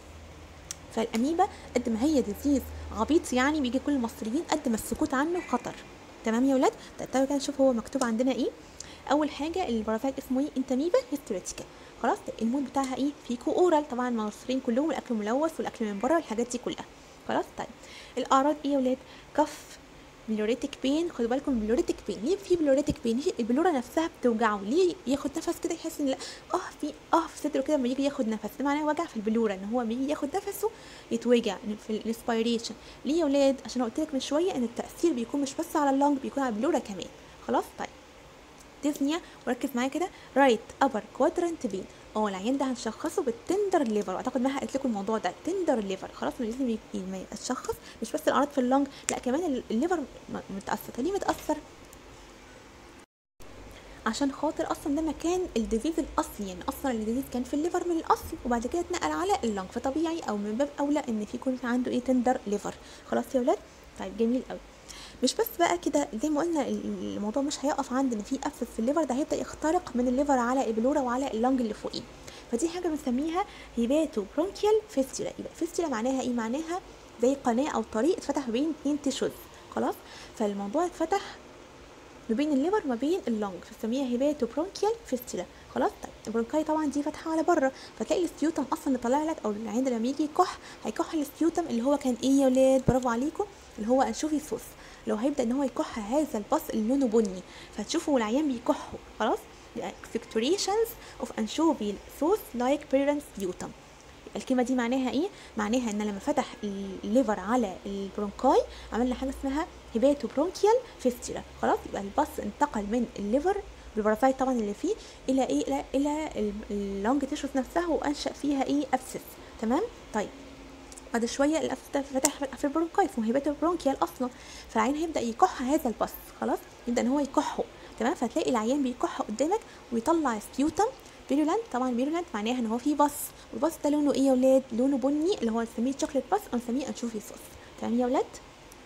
فالاميبا قد ما هي ديزيز عبيط يعني بيجي كل المصريين قد ما السكوت عنه خطر تمام يا ولاد طيب تعالوا كده نشوف هو مكتوب عندنا ايه اول حاجه البرافات اسمه ايه انتاميبا هيستوريتيكا خلاص المود بتاعها ايه فيكو اورال طبعا المصريين كلهم الاكل ملوث والاكل من بره والحاجات دي كلها خلاص طيب الاعراض ايه يا ولاد كف بلوريتك بين خدوا بالكم بلوريتك بين ليه في بلوريتك بين هي البلوره نفسها بتوجعه ليه ياخد نفس كده يحس ان لا اه في اه في صدره كده لما يجي ياخد نفس ده معناه وجع في البلوره ان هو لما يجي ياخد نفسه يتوجع في الانسبيريشن ليه يا ولاد عشان قلت لك من شويه ان التاثير بيكون مش بس على اللنج بيكون على البلوره كمان خلاص طيب ديزنيا وركز معايا كده رايت ابر كوادرنت بين اه العيان ده هنشخصه بالتندر ليفر اعتقد ما قالت لكم الموضوع ده تندر ليفر خلاص لازم ي- ما يتشخص مش بس الاعراض في اللنج لا كمان ال- الليفر م- متاثر طب ليه متاثر عشان خاطر اصلا ده مكان الديزيز الاصلي يعني اصلا الديزيز كان في الليفر من الاصل وبعد كده اتنقل على اللنج فطبيعي او من باب اولى ان في يكون عنده ايه تندر ليفر خلاص يا ولاد طيب جميل قوي مش بس بقى كده زي ما قلنا ال- الموضوع مش هيقف عند ان في ابسس في الليفر ده هيبدا يخترق من الليفر على البلوره وعلى اللنج اللي فوقيه فدي حاجه بنسميها هيباتو برونكيال فيستولا يبقى فيستولا معناها ايه معناها زي قناه او طريق اتفتح ما بين اتنين تيشوز خلاص فالموضوع اتفتح ما بين الليفر وما بين اللنج فنسميها هيباتو برونكيال فيستولا خلاص طيب البرونكاي طبعا دي فاتحه على بره فتلاقي الستيوتم اصلا اللي طالع لك او العين ده لما يجي يكح هيكح الستيوتم اللي هو كان ايه يا ولاد برافو عليكم اللي هو انشوفي صوص لو هيبدا ان هو يكح هذا البص اللي لونه بني فتشوفوا العيان بيكحوا خلاص expectorations of anchovy sauce like parent sputum الكلمه دي معناها ايه معناها ان لما فتح الليفر على البرونكاي عمل لنا حاجه اسمها هيباتو برونكيال فيستولا خلاص يبقى البص انتقل من الليفر بالبرافايت طبعا اللي فيه الى ايه الى الى اللونج تيشوز نفسها وانشا فيها ايه ابسس تمام طيب بعد شويه الابسس ده فتح في البرونكاي اسمه هيباتو برونكيال اصلا فالعين هيبدا يكح هذا البص خلاص يبدا ان هو يكحه تمام فتلاقي العيان بيكح قدامك ويطلع سبيوتم فيرولانت طبعا فيرولانت معناها ان هو فيه بص والبص ده لونه ايه يا ولاد لونه بني اللي هو نسميه شوكليت بص او نسميه انشوفي صوص تمام يا ولاد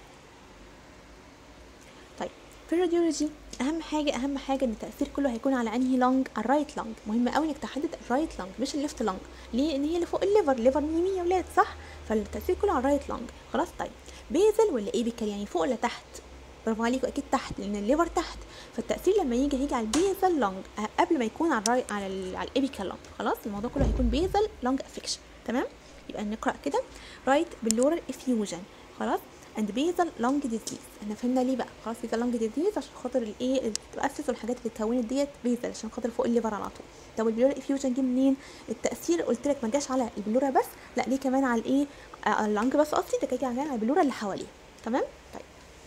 طيب في الراديولوجي اهم حاجه اهم حاجه ان التاثير كله هيكون على انهي لونج الرايت لونج مهم قوي انك تحدد الرايت لونج مش الليفت لونج ليه ان هي اللي فوق الليفر الليفر من يمين يا ولاد صح فالتاثير كله على الرايت لونج خلاص طيب بيزل ولا ايبيكال يعني فوق ولا تحت برافو عليكم اكيد تحت لان الليفر تحت فالتاثير لما يجي هيجي على البيزل لونج قبل ما يكون على الراي على ال على الايبيكال لونج خلاص الموضوع كله هيكون بيزل لونج افكشن تمام يبقى نقرا كده رايت بلورال افيوجن خلاص اند بيزل لونج ديزيز احنا فهمنا ليه بقى خلاص بيزل لونج ديزيز عشان خاطر الايه التاسس والحاجات اللي اتكونت ديت بيزل عشان خاطر فوق الليفر على طول طب البلورال افيوجن جه منين التاثير قلت لك ما جاش على البلوره بس لا ليه كمان على الايه على اللونج بس قصدي ده جاي على البلوره اللي حواليه تمام طيب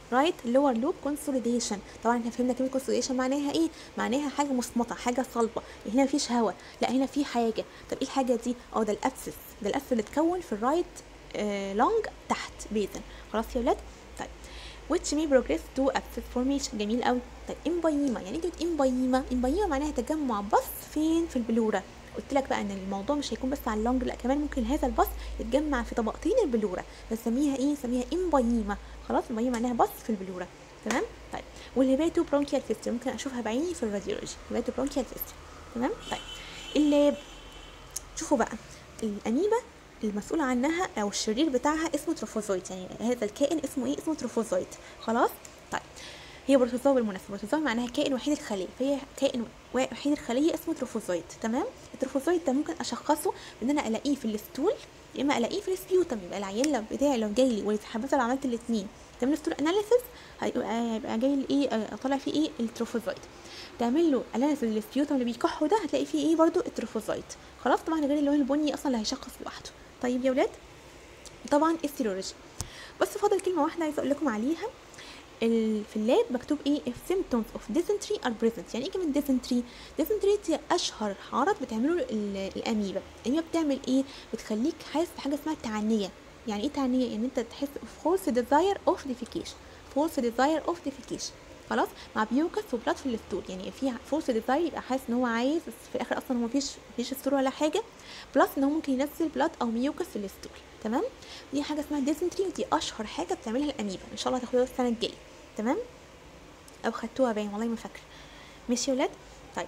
رايت لور لوب كونسوليديشن طبعا احنا فهمنا كلمه كونسوليديشن معناها ايه معناها حاجه مصمطه حاجه صلبه هنا مفيش هواء لا هنا في حاجه طب ايه الحاجه دي اه ده الابسس ده الابسس اللي اتكون في الرايت آه لونج تحت بيزن خلاص يا ولاد طيب which may progress to abscess formation جميل قوي طيب امبايما يعني ايه كلمه امبايما امبايما معناها تجمع بص فين في البلوره قلت لك بقى ان الموضوع مش هيكون بس على اللونج لا كمان ممكن هذا البص يتجمع في طبقتين البلوره بنسميها ايه نسميها امبايما خلاص امبايما معناها بص في البلوره تمام طيب والهيباتو برونكيال فيستر ممكن اشوفها بعيني في الراديولوجي هيباتو برونكيال فيستر تمام طيب اللاب شوفوا بقى الاميبا المسؤول عنها او الشرير بتاعها اسمه تروفوزويت يعني هذا الكائن اسمه ايه اسمه تروفوزويت خلاص طيب هي بروتوزوا بالمناسبه بروتوزوا معناها كائن وحيد الخليه فهي كائن وحيد الخليه اسمه تروفوزويت تمام التروفوزويت ده ممكن اشخصه بان انا الاقيه في الستول يا اما الاقيه في السبيوتم يبقى العيان لو بتاعي لو جاي لي والحبات لو عملت الاثنين تعمل ستول اناليسيس هيبقى هيبقى جاي لي ايه طالع فيه ايه التروفوزويت تعمل له اناليسيس للسبيوتم اللي بيكحوا ده هتلاقي فيه ايه برده التروفوزويت خلاص طبعا غير اللون البني اصلا اللي هيشخص لوحده طيب يا ولاد طبعا السيرولوجي بس فاضل كلمه واحده عايزه اقول لكم عليها في اللاب مكتوب ايه if symptoms of dysentery are present يعني ايه كلمه dysentery dysentery دي اشهر عرض بتعمله الاميبا الاميبا بتعمل ايه بتخليك حاسس بحاجه اسمها التعنيه يعني ايه تعنيه يعني انت تحس false desire of defecation false desire of defecation خلاص مع بيوكس وبلاد في الستول يعني في فورس ديزاير يبقى حاسس ان هو عايز بس في الاخر اصلا هو مفيش مفيش ستول ولا حاجه بلس ان هو ممكن ينزل بلاد او ميوكس في الستول تمام دي حاجه اسمها ديزنتري ودي اشهر حاجه بتعملها الاميبا ان شاء الله هتاخدوها السنه الجايه تمام او خدتوها باين والله ما فاكره ماشي يا ولاد طيب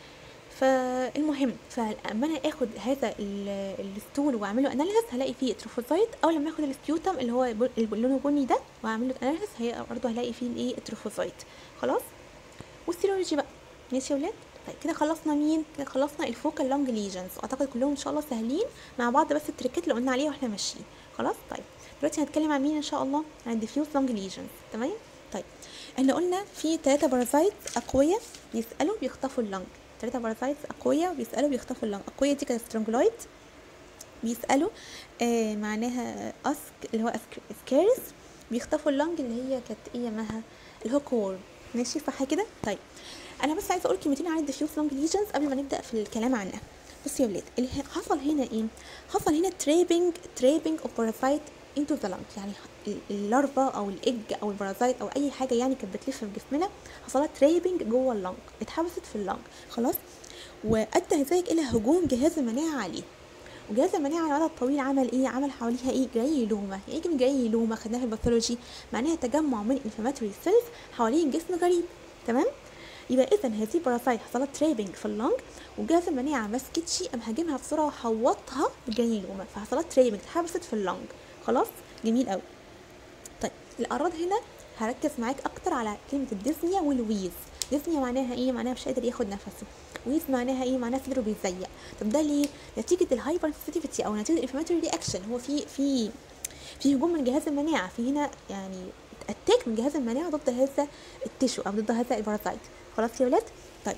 فالمهم فلما انا اخد هذا الستول واعمله اناليسيس هلاقي فيه تروفوزايت او لما اخد السبيوتم اللي هو لونه بني ده واعمله اناليسيس هي برضه هلاقي فيه الايه التروفوزايت خلاص والسيرولوجي بقى ماشي يا ولاد طيب كده خلصنا مين كده خلصنا الفوكال لونج ليجنز اعتقد كلهم ان شاء الله سهلين مع بعض بس التريكات اللي قلنا عليها واحنا ماشيين خلاص طيب دلوقتي هنتكلم عن مين ان شاء الله عن الديفيوز لونج ليجنز تمام طيب احنا قلنا في ثلاثه بارازايت اقوياء بيسالوا بيخطفوا اللنج ثلاثه بارازايتس اقوياء بيسالوا بيخطفوا اللنج اقوياء دي كانت سترونجلويد بيسالوا آه معناها اسك اللي هو سكيرس بيخطفوا اللنج اللي هي كانت ايه مها الهوك وورم ماشي صح كده طيب انا بس عايزه اقول كلمتين عن الديفيوز لونج ليجنز قبل ما نبدا في الكلام عنها بصوا يا ولاد اللي حصل هنا ايه حصل هنا تريبنج تريبنج اوف بارازايت انتو ذا لانج يعني اللارفا او الايج او البارازايت او اي حاجه يعني كانت بتلف في جسمنا حصلها تريبنج جوه اللنج اتحبست في اللنج خلاص وادى ذلك الى هجوم جهاز المناعه عليه وجهاز المناعه على المدى الطويل عمل ايه عمل حواليها ايه جريلوما يعني ايه جريلوما خدناها في الباثولوجي معناها تجمع من انفلاماتوري سيلز حوالين جسم غريب تمام يبقى اذا هذه الباراسايت حصلت تريبنج في اللنج وجهاز المناعه ما سكتش قام هاجمها بسرعه وحوطها بجريلوما فحصلت تريبنج اتحبست في اللنج خلاص جميل قوي طيب الاعراض هنا هركز معاك اكتر على كلمه الديزنيا والويز ديزنيا معناها ايه معناها مش قادر ياخد نفسه ويز معناها ايه معناها صدره بيزيق طب ده ليه نتيجه الهايبر سنسيتيفيتي او نتيجه الانفلاماتوري رياكشن هو في في في هجوم من جهاز المناعه في هنا يعني اتاك من جهاز المناعه ضد هذا التشو او ضد هذا البارازايت خلاص يا ولاد طيب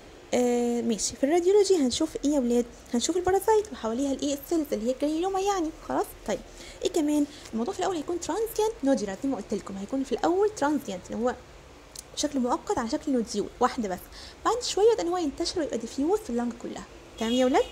آه ماشي في الراديولوجي هنشوف ايه يا ولاد هنشوف البارازايت وحواليها الايه السيلز اللي هي الجريلوما يعني خلاص طيب ايه كمان الموضوع في الاول هيكون ترانزيانت نوديولار زي ما قلت لكم هيكون في الاول ترانزيانت اللي هو بشكل مؤقت على شكل نوديول واحده بس بعد شويه يبدا ان هو ينتشر ويبقى ديفيوز في اللنج كلها تمام يا ولاد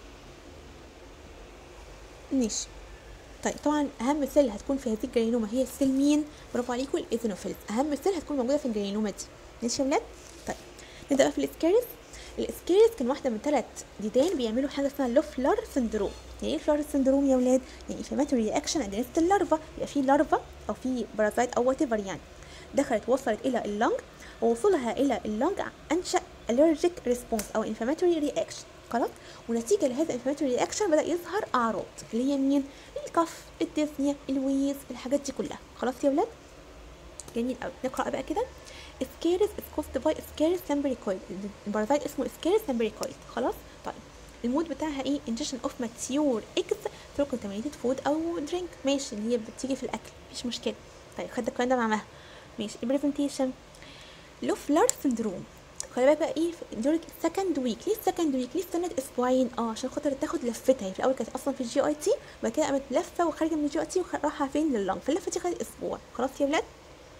ماشي طيب طبعا اهم سيل هتكون في هذه الجرينوما هي السيل مين برافو عليكم الايزينوفيلز اهم سيل هتكون موجوده في الجرينوما دي ماشي يا ولاد طيب نبدا بقى في الاسكاريس الاسكاريس كان واحده من ثلاث ديدان بيعملوا حاجه اسمها لوفلر سندروم يعني ايه فلار سندروم يا ولاد يعني انفلاماتوري رياكشن اجينست اللارفا يبقى في لارفا او في بارازايت او وات يعني دخلت وصلت الى اللنج ووصولها الى اللنج انشا allergic response او inflammatory reaction خلاص ونتيجة لهذا الانفلاماتوري رياكشن بدأ يظهر أعراض اللي هي مين؟ الكف، الديزنيا، الويز، الحاجات دي كلها خلاص يا ولاد؟ جميل قوي نقرأ بقى كده سكيرس is caused by سكيرس سامبريكويد البارازايت اسمه سكيرس سامبريكويد خلاص؟ طيب المود بتاعها ايه ingestion of mature eggs through contaminated food او drink ماشي اللي هي بتيجي في الاكل مفيش مشكله طيب خدنا الكلام ده مع مها ماشي البرزنتيشن لوفلر سندروم خلي بالك بقى ايه دورك سكند ويك ليه سكند ويك ليه استنت اسبوعين اه عشان خاطر تاخد لفتها هي في الاول كانت اصلا في الجي اي تي وبعد كده قامت لفه وخارجه من الجي اي تي ورايحه فين لللنج فاللفه دي خدت اسبوع خلاص يا ولاد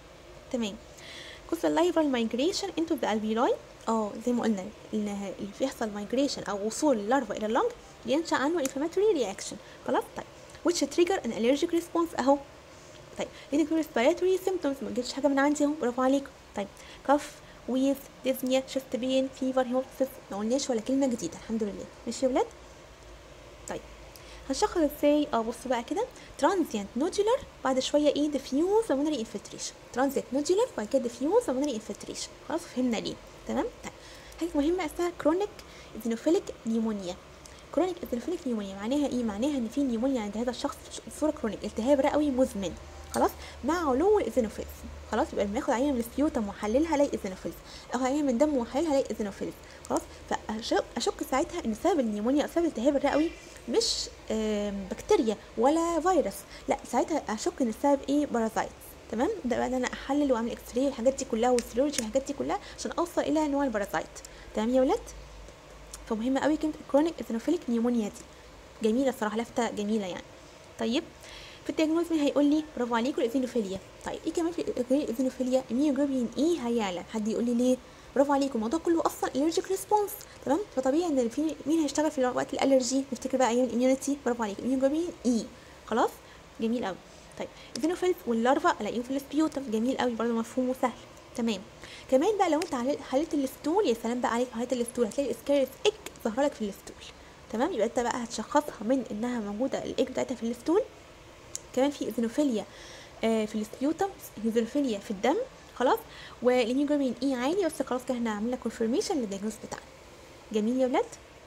تمام cause the liver migration into the alveoli اه زي ما قلنا ان اللي بيحصل migration او وصول اللارفا الى اللنج ينشا عنه inflammatory reaction خلاص طيب which trigger an allergic response اهو طيب leading to respiratory symptoms ما جبتش حاجه من عندي اهو برافو عليكم طيب كف ويز ديزنيا شيست بين فيفر هيموبسيس ما قلناش ولا كلمه جديده الحمد لله ماشي يا ولاد طيب هنشخص ازاي اه بصوا بقى كده ترانزيانت نودولار بعد شويه ايه ديفيوز pulmonary انفلتريشن ترانزيانت نودولار بعد كده ديفيوز pulmonary انفلتريشن خلاص فهمنا ليه تمام طيب حاجه مهمه اسمها كرونيك ايزينوفيليك نيمونيا كرونيك ايزينوفيليك نيمونيا معناها ايه معناها ان في نيمونيا عند هذا الشخص بصوره كرونيك التهاب رئوي مزمن خلاص مع علو الايزينوفيلز خلاص يبقى لما اخد عينه من السبيوتم واحللها الاقي ايزينوفيلز اخد عينه من دم واحللها الاقي ايزينوفيلز خلاص فاشك اشك ساعتها ان سبب النيمونيا او سبب الالتهاب الرئوي مش آم، بكتيريا ولا فيروس لا ساعتها اشك ان السبب ايه بارازايت تمام ده بقى إن انا احلل واعمل اكس راي والحاجات دي كلها والسيرولوجي والحاجات دي كلها عشان اوصل الى نوع البارازايت تمام يا ولاد فمهمه قوي كلمه كرونيك ايزينوفيليك نيمونيا دي جميله صراحه لفته جميله يعني طيب في الدياجنوز مين هيقول لي برافو عليكم الايزينوفيليا طيب ايه كمان في الايزينوفيليا الميوجلوبين ايه هيعلى حد يقول لي ليه برافو عليكم الموضوع كله اصلا الرجيك ريسبونس تمام فطبيعي ان في مين هيشتغل في وقت الالرجي نفتكر بقى ايام الاميونيتي برافو عليكم الميوجلوبين اي خلاص جميل قوي طيب الزينوفيلز واللارفا الاقيهم في السبيوتم جميل قوي برضه مفهوم وسهل تمام كمان بقى لو انت على حاله الستول يا سلام بقى عليك في حاله الستول هتلاقي الاسكاريس ايج ظاهره لك في الستول تمام يبقى انت بقى هتشخصها من انها موجوده الايج بتاعتها في الستول كمان في ايزينوفيليا آه في السبيوتم ايزينوفيليا في الدم خلاص والهيموجلوبين اي عالي بس خلاص كده احنا عملنا كونفirmation للدياجنوز بتاعنا جميل يا ولاد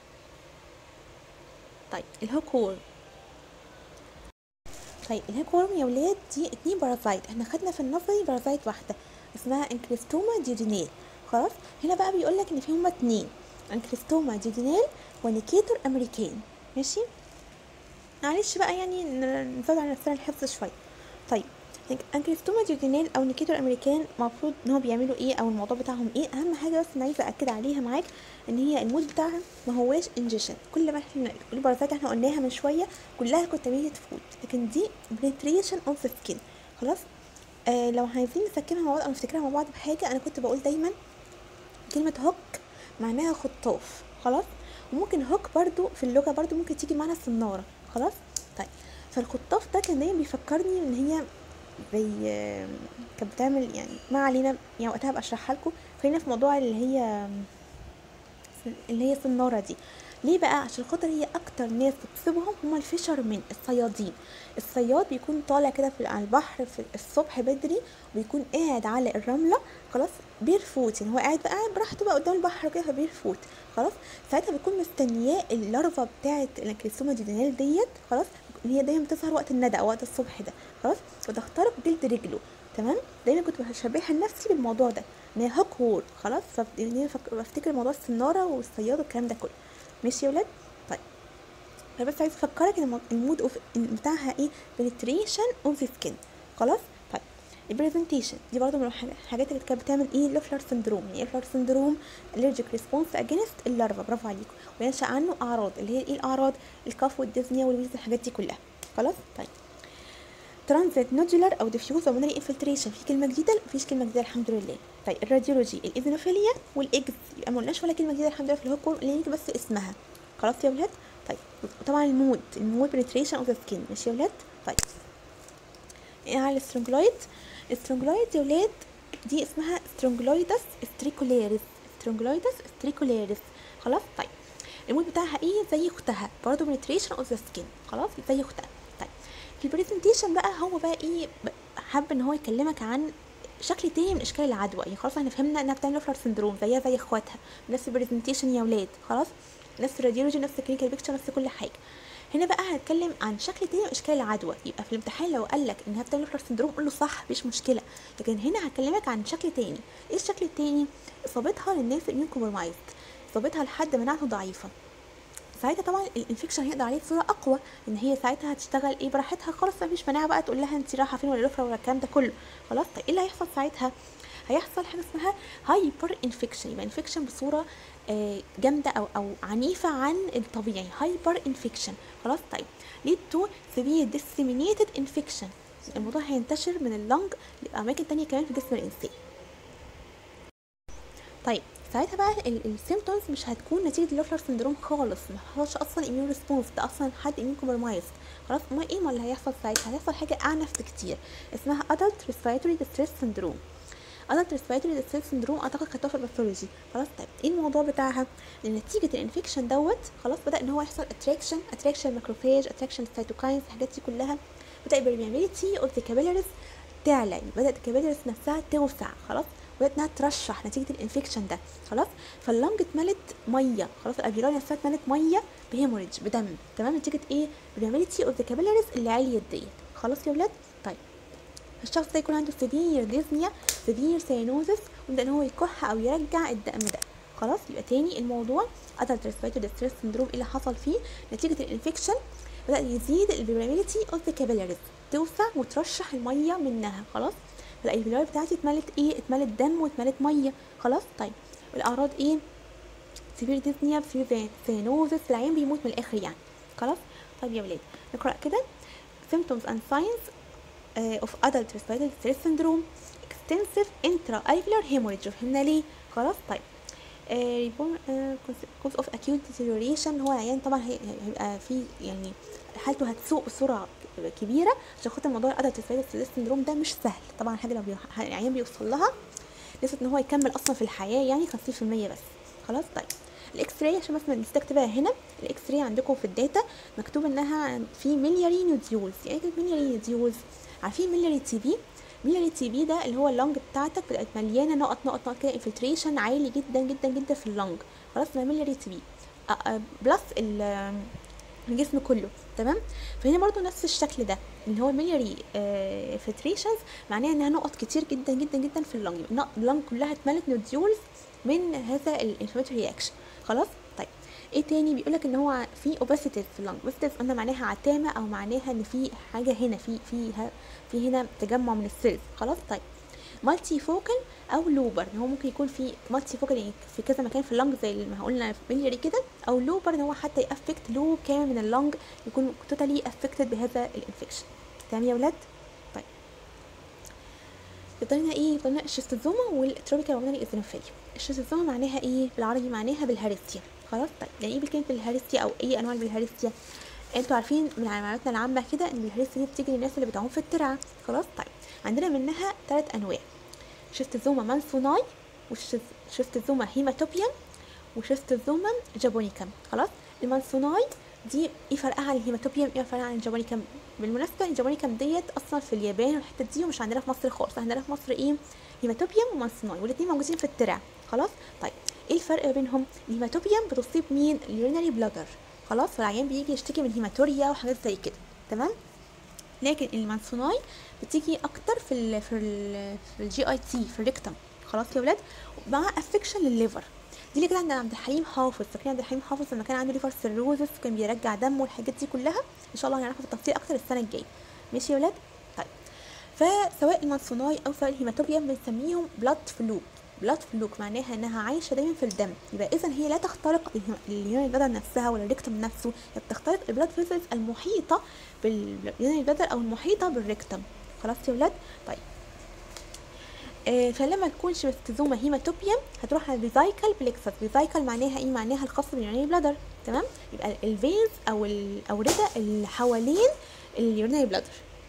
طيب الهوك وورم طيب الهوك وورم يا ولاد دي اتنين بارازايت احنا خدنا في النظري بارازايت واحده اسمها انكريستوما ديودينيل خلاص هنا بقى بيقول لك ان في هما اتنين انكريستوما ديودينيل ونيكيتور امريكان ماشي معلش بقى يعني ن- نزود على نفسنا الحفظ شويه طيب انكريستوما ديودينيل او نيكيتور امريكان المفروض ان هو بيعملوا ايه او الموضوع بتاعهم ايه اهم حاجه بس انا عايزه اكد عليها معاك ان هي المود بتاعها ما هواش انجيشن كل ما احنا البارازيت احنا قلناها من شويه كلها كونتامينيت فود لكن دي بنتريشن اوف سكين خلاص آه لو عايزين نسكنها مع بعض او نفتكرها مع بعض بحاجه انا كنت بقول دايما كلمه هوك معناها خطاف خلاص وممكن هوك برضو في اللغه برضو ممكن تيجي معنا الصناره خلاص طيب فالخطاف ده كان دايما بيفكرني ان هي زي آه، كانت بتعمل يعني ما علينا يعني وقتها هبقى اشرحها لكم خلينا في موضوع اللي هي اللي هي الصناره دي ليه بقى عشان خاطر هي اكتر ناس بتصيبهم هم الفيشرمن الصيادين الصياد بيكون طالع كده في على البحر في الصبح بدري وبيكون قاعد على الرمله خلاص بيرفوت يعني هو قاعد بقى قاعد براحته بقى قدام البحر كده فبيرفوت خلاص ساعتها بيكون مستنياه اللارفا بتاعه الكريستوما ديدينال ديت خلاص اللي هي دايما بتظهر وقت الندى او وقت الصبح ده خلاص وتخترق جلد رجله تمام دايما كنت بشبهها لنفسي بالموضوع ده ان هي هوك وور خلاص فب- يعني فك- بفتكر موضوع السناره والصياد والكلام ده كله ماشي يا ولاد طيب انا بس عايز افكرك ان المو- المود اوف بتاعها ايه penetration اوف ذا سكين خلاص طيب البرزنتيشن دي برضه من الح- الحاجات اللي كانت بتعمل ايه لوفلر سندروم يعني ايه لوفلر سندروم الرجيك ريسبونس اجينست اللارفا برافو عليكم وينشا عنه اعراض اللي هي ايه الاعراض الكف والديزنيا والويز الحاجات دي كلها خلاص طيب ترانزيت نودولار او ديفيوز او مونري انفلتريشن في كلمه جديده مفيش كلمه جديده الحمد لله طيب الراديولوجي الايزينوفيليا والاكس يبقى ما قلناش ولا كلمه جديده الحمد لله في الهوكور اللي يجي بس اسمها خلاص يا ولاد طيب وطبعا المود المود بنتريشن اوف ذا سكين ماشي يا ولاد طيب ايه على السترونجلويد السترونجلويد يا ولاد دي اسمها سترونجلويدس ستريكوليريس سترونجلويدس ستريكوليريس خلاص طيب المود بتاعها ايه زي اختها برضه بنتريشن اوف ذا سكين خلاص زي اختها طيب في البرزنتيشن بقى هو بقى ايه ب- حب ان هو يكلمك عن شكل تاني من اشكال العدوى يعني خلاص احنا فهمنا انها بتعمل لوفلر سندروم زيها زي اخواتها نفس البرزنتيشن يا ولاد خلاص نفس الراديولوجي نفس الكلينيكال بيكتشر نفس كل حاجه هنا بقى هنتكلم عن شكل تاني من اشكال العدوى يبقى في الامتحان لو قال لك انها بتعمل لوفلر سندروم قول له صح مفيش مشكله لكن هنا هكلمك عن شكل تاني ايه الشكل التاني اصابتها للناس الاميون كومبرومايزد اصابتها لحد مناعته ضعيفه ساعتها طبعا الانفكشن هيقدر عليه بصوره اقوى ان هي ساعتها هتشتغل ايه براحتها خلاص مفيش مناعه بقى تقول لها انت رايحه فين ولا رفره ولا الكلام ده كله خلاص طيب ايه اللي هيحصل ساعتها هيحصل حاجه اسمها هايبر انفكشن يبقى انفكشن بصوره آه، جامده او او عنيفه عن الطبيعي هايبر انفكشن خلاص طيب lead to severe disseminated infection الموضوع هينتشر من اللنج لاماكن تانية كمان في جسم الانسان طيب ساعتها بقى السيمتومز مش هتكون نتيجه اللوفلر سندروم خالص ما حصلش اصلا اميون ريسبونس ده اصلا حد اميون كومبرمايز خلاص ما ايه ما اللي هيحصل ساعتها هيحصل حاجه اعنف بكتير اسمها adult respiratory distress syndrome adult respiratory distress syndrome اعتقد خدتها في الباثولوجي خلاص طيب ايه الموضوع بتاعها نتيجه الانفكشن دوت خلاص بدا ان هو يحصل اتراكشن اتراكشن ماكروفاج اتراكشن سيتوكاينز الحاجات دي كلها بدا البرميابيليتي اوف ذا capillaries تعلى يعني بدات الكابيلاريز نفسها توسع خلاص بدات انها ترشح نتيجه الانفكشن ده خلاص فاللنج اتملت ميه خلاص الابيولار نفسها اتملت ميه بهيموريدج بدم تمام نتيجه ايه برميابيليتي اوف ذا capillaries اللي عليت ديت خلاص يا ولاد طيب الشخص ده يكون عنده سيفير ديزنيا سيفير سيانوزس ويبدا ان هو يكح او يرجع الدم ده خلاص يبقى تاني الموضوع adult respiratory distress syndrome ايه اللي حصل فيه نتيجه الانفكشن بدا يزيد الفيرابيليتي اوف ذا capillaries توسع وترشح الميه منها خلاص فلا الفيلار بتاعتي اتملت ايه اتملت دم واتملت ميه خلاص طيب الاعراض ايه سيفير ديزنيا سيفير سينوزس العين بيموت من الاخر يعني خلاص طيب يا ولاد نقرا كده symptoms and signs uh, of adult respiratory distress syndrome extensive intra-alveolar hemorrhage فهمنا ليه خلاص طيب كوز اوف اكيوت ديتيريوريشن هو العيان طبعا هيبقى في يعني حالته هتسوء بسرعه كبيره عشان خاطر موضوع الادلت ستريس سندروم ده مش سهل طبعا حاجه لما العيان بيوصل لها نسبه ان هو يكمل اصلا في الحياه يعني 50% بس خلاص طيب الاكس راي عشان بس نسيت اكتبها هنا الاكس راي عندكم في الداتا مكتوب انها في ملياري نوديولز يعني ايه ملياري نوديولز عارفين ملياري تي بي ميلاري تي بي ده اللي هو اللنج بتاعتك بقت مليانه نقط نقط نقط كده انفلتريشن عالي جدا جدا جدا في اللنج خلاص اسمها ميلاري تي بي بلس الجسم كله تمام فهنا برضو نفس الشكل ده اللي هو ميلياري فلتريشنز معناها انها نقط كتير جدا جدا جدا في اللنج اللنج كلها اتملت نوديولز من هذا الانفلاماتوري رياكشن خلاص طيب ايه تاني بيقول لك ان هو في اوباسيتيز في اللنج اوباسيتيز قلنا معناها عتامه او معناها ان في حاجه هنا في فيها في هنا تجمع من السيلز خلاص طيب مالتي فوكال او لوبر ان هو ممكن يكون في مالتي فوكال يعني في كذا مكان في اللنج زي ما قلنا في بيلياري كده او لوبر ان هو حتى يافكت لوب كامل من اللنج يكون توتالي افكتد بهذا الانفكشن تمام يا ولاد طيب فضلنا ايه فضلنا الشيستوزوما والتروبيكال بالمونري ايزينوفيليا الشيستوزوما معناها ايه بالعربي معناها بالهارستيا خلاص طيب يعني ايه بالكلمه بالهارستيا او اي انواع بالهارستيا انتوا عارفين من معلوماتنا العامه كده ان الهارستيا دي بتيجي للناس اللي بتعوم في الترعه خلاص طيب عندنا منها ثلاث انواع شيستوزوما مانسوناي وشيستوزوما هيماتوبيا وشيستوزوما جابونيكم خلاص المانسوناي دي ايه فرقها عن الهيماتوبيوم ايه فرقها عن الجابونيكم بالمناسبه الجابونيكم ديت اصلا في اليابان والحته دي ومش عندنا في مصر خالص عندنا في مصر ايه هيماتوبيوم ومانسوناي والاثنين موجودين في الترع خلاص طيب ايه الفرق بينهم الهيماتوبيوم بتصيب مين اليورينري بلادر خلاص فالعيان بيجي يشتكي من هيماتوريا وحاجات زي كده تمام لكن المانسوناي بتيجي اكتر في ال في ال في الجي اي تي في الريكتم خلاص يا ولاد مع افكشن للليفر دي اللي كده عند عبد الحليم حافظ فاكرين عبد الحليم حافظ لما كان عنده ليفر سيروزس وكان بيرجع دم والحاجات دي كلها ان شاء الله هنعرفها بالتفصيل اكتر السنه الجايه ماشي يا ولاد طيب فسواء المانسوناي او سواء الهيماتوبيوم بنسميهم بلاد فلوك بلاد فلوك معناها انها عايشه دايما في الدم يبقى اذا هي لا تخترق اليونان البدن نفسها ولا الريكتم نفسه هي بتخترق البلاد فيسلز المحيطه باليونان البدن او المحيطه بالريكتم خلاص يا ولاد طيب آه فلما تكون شيستوزوما هيماتوبيوم هتروح على الفيزايكال بليكسس فيزايكال معناها ايه معناها الخاص باليوناني بلادر تمام يبقى الفينز او الاورده اللي حوالين اليوناني بلادر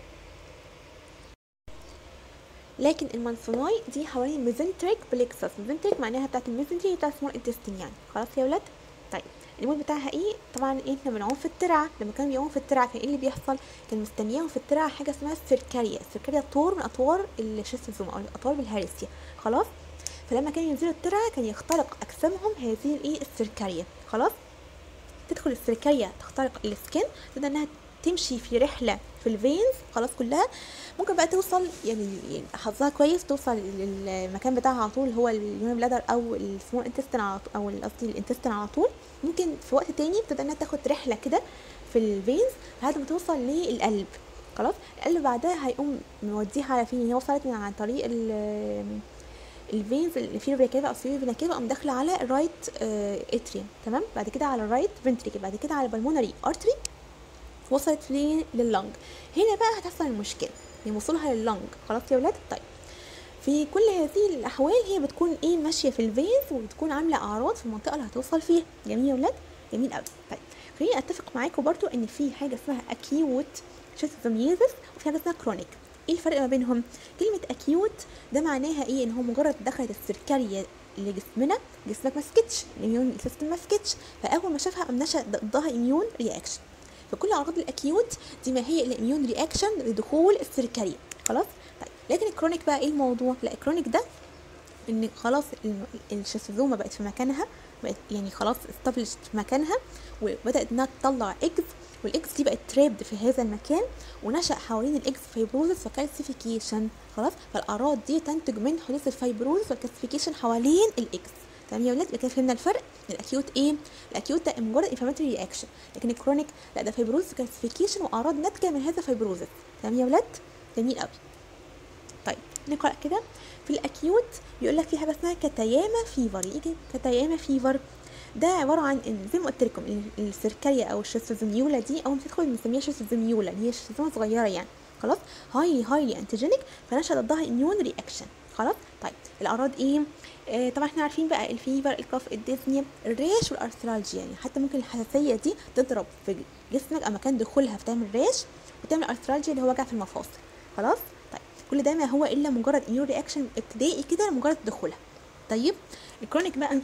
لكن المانسوناي دي حوالين الميزنتريك بليكسس ميزنتريك معناها بتاعت الميزنتري بتاعت سمول انتستين يعني خلاص يا ولاد طيب المود بتاعها ايه طبعا إيه احنا بنعوم في الترعه لما كانوا بيعوموا في الترعه كان ايه اللي بيحصل كان مستنياهم في الترعه حاجه اسمها السيركاريا السيركاريا طور من اطوار الشيستوزوما او اطوار بالهارسيا خلاص فلما كانوا ينزلوا الترعه كان يخترق اجسامهم هذه الايه السيركاريا خلاص تدخل السيركاريا تخترق السكن تبدا انها تمشي في رحله في الفينز خلاص كلها ممكن بقى توصل يعني حظها كويس توصل للمكان بتاعها على طول اللي هو اليونان بلادر او السمول انتستين او قصدي الانتستين على طول ممكن في وقت تاني بتبدا انها تاخد رحله كده في الفينز لحد ما توصل للقلب خلاص القلب بعدها هيقوم موديها على فين هي وصلت من عن طريق الفينز اللي فيه الفينا او فيه الفينا كيفا قام داخله على الرايت اتريوم تمام بعد كده على الرايت فنتريكل بعد كده على البلمونري ارتري وصلت ليه لللنج هنا بقى هتحصل المشكله يعني وصولها لللنج خلاص يا ولاد طيب في كل هذه الاحوال هي بتكون ايه ماشيه في الفيز وبتكون عامله اعراض في المنطقه اللي هتوصل فيها جميل يا ولاد جميل قوي طيب خليني اتفق معاكم برضو ان في حاجه اسمها اكيوت شيستوميزس وفي حاجه اسمها كرونيك ايه الفرق ما بينهم كلمه اكيوت ده معناها ايه ان هو مجرد دخلت السركاريه لجسمنا جسمك ما سكتش الاميون سيستم ما سكتش فاول ما شافها قام نشا ضدها اميون رياكشن فكل اعراض الاكيوت دي ما هي الاميون رياكشن لدخول السركاريه خلاص طيب لكن الكرونيك بقى ايه الموضوع لا الكرونيك ده ان خلاص الشيستوزوما بقت في مكانها بقت يعني خلاص استبلشت في مكانها وبدات انها تطلع ايجز والاكس دي بقت ترابد في هذا المكان ونشا حوالين الاكس فايبروزس وكالسيفيكيشن خلاص فالاعراض دي تنتج من حدوث الفايبروزس والكالسيفيكيشن حوالين الاكس تمام يا ولاد كده فهمنا الفرق الاكيوت ايه الاكيوت ده مجرد انفلاماتوري رياكشن لكن الكرونيك لا ده فايبروزس وكالسيفيكيشن واعراض ناتجه من هذا الفايبروزس تمام يا ولاد جميل قوي طيب نقرا كده في الاكيوت بيقول لك في حاجه اسمها كتاياما فيفر يجي كتاياما فيفر ده عباره عن ان زي ما قلت لكم السركاريا او الشيستوزوميولا دي اول ما تدخل بنسميها شيستوزوميولا اللي هي شيستوزوما صغيره يعني خلاص هايلي هايلي انتيجينيك فنشا ضدها اميون رياكشن خلاص طيب الاعراض ايه آه طبعا احنا عارفين بقى الفيفر الكاف الديزنيا الريش والارثرالجيا يعني حتى ممكن الحساسيه دي تضرب في جسمك او مكان دخولها فتعمل ريش وتعمل ارثرالجيا اللي هو وجع في المفاصل خلاص طيب كل ده ما هو الا مجرد اميون رياكشن ابتدائي كده لمجرد دخولها طيب الكرونيك بقى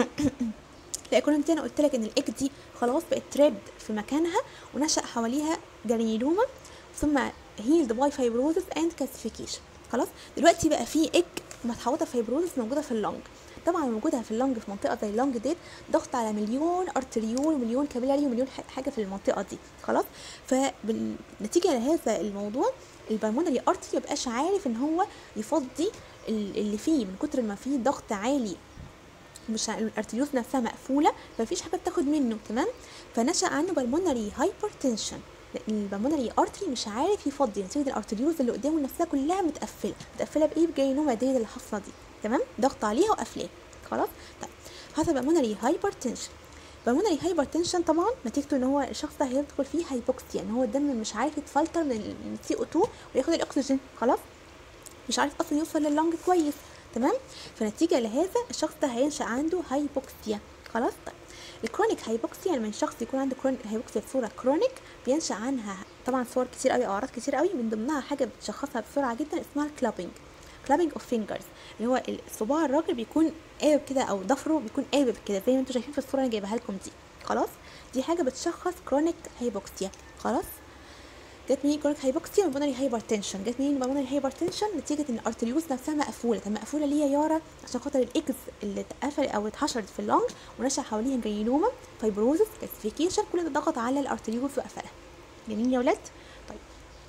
لا الكرونيك دي انا قلت لك ان الايج دي خلاص بقت ترابد في مكانها ونشا حواليها جرانيلوما ثم هيلد باي فايبروزس اند كالسيفيكيشن خلاص دلوقتي بقى في ايج متحوطه فايبروزس موجوده في اللنج طبعا وجودها في اللنج في منطقه زي اللنج ديت ضغط على مليون ارتريول ومليون كابيلاري ومليون حاجه في المنطقه دي خلاص فبالنتيجه لهذا الموضوع البلمونري ارتري مبقاش عارف ان هو يفضي اللي فيه من كتر ما فيه ضغط عالي مش الارتريوز نفسها مقفوله فمفيش حاجه بتاخد منه تمام فنشا عنه بالمونري هايبرتنشن البلمونري ارتري مش عارف يفضي نتيجه الارتريوز اللي قدامه نفسها كلها متقفله متقفله بايه بجينوما دي اللي حاصله دي تمام ضغط عليها وقافلاه خلاص طيب هذا بالمونري هايبرتنشن بالمونري هايبرتنشن طبعا نتيجته ان هو الشخص ده هيدخل فيه هايبوكسيا ان هو الدم مش عارف يتفلتر من السي او 2 وياخد الاكسجين خلاص مش عارف اصلا يوصل لللنج كويس تمام فنتيجه لهذا الشخص ده هينشا عنده هايبوكسيا خلاص طيب الكرونيك هايبوكسيا لما الشخص يكون عنده كرونيك هايبوكسيا بصوره كرونيك بينشا عنها طبعا صور كتير قوي اعراض كتير قوي من ضمنها حاجه بتشخصها بسرعه جدا اسمها الكلابنج كلابنج اوف فينجرز اللي هو صباع الراجل بيكون قابب كده او ضفره بيكون قابب كده زي ما انتم شايفين في الصوره اللي جايبها لكم دي خلاص دي حاجه بتشخص كرونيك هايبوكسيا خلاص جت منين كرونيك هايبوكسيا من بالمونري هايبرتنشن جت منين بالمونري هايبرتنشن نتيجه ان الارتريوز نفسها مقفوله طب مقفوله ليه يا يارا عشان خاطر الاكس اللي اتقفل او اتحشرت في اللنج ونشا حواليها جرينوما فايبروزس كالسيفيكيشن كل ده ضغط على الارتريوز وقفلها جميل يا ولاد طيب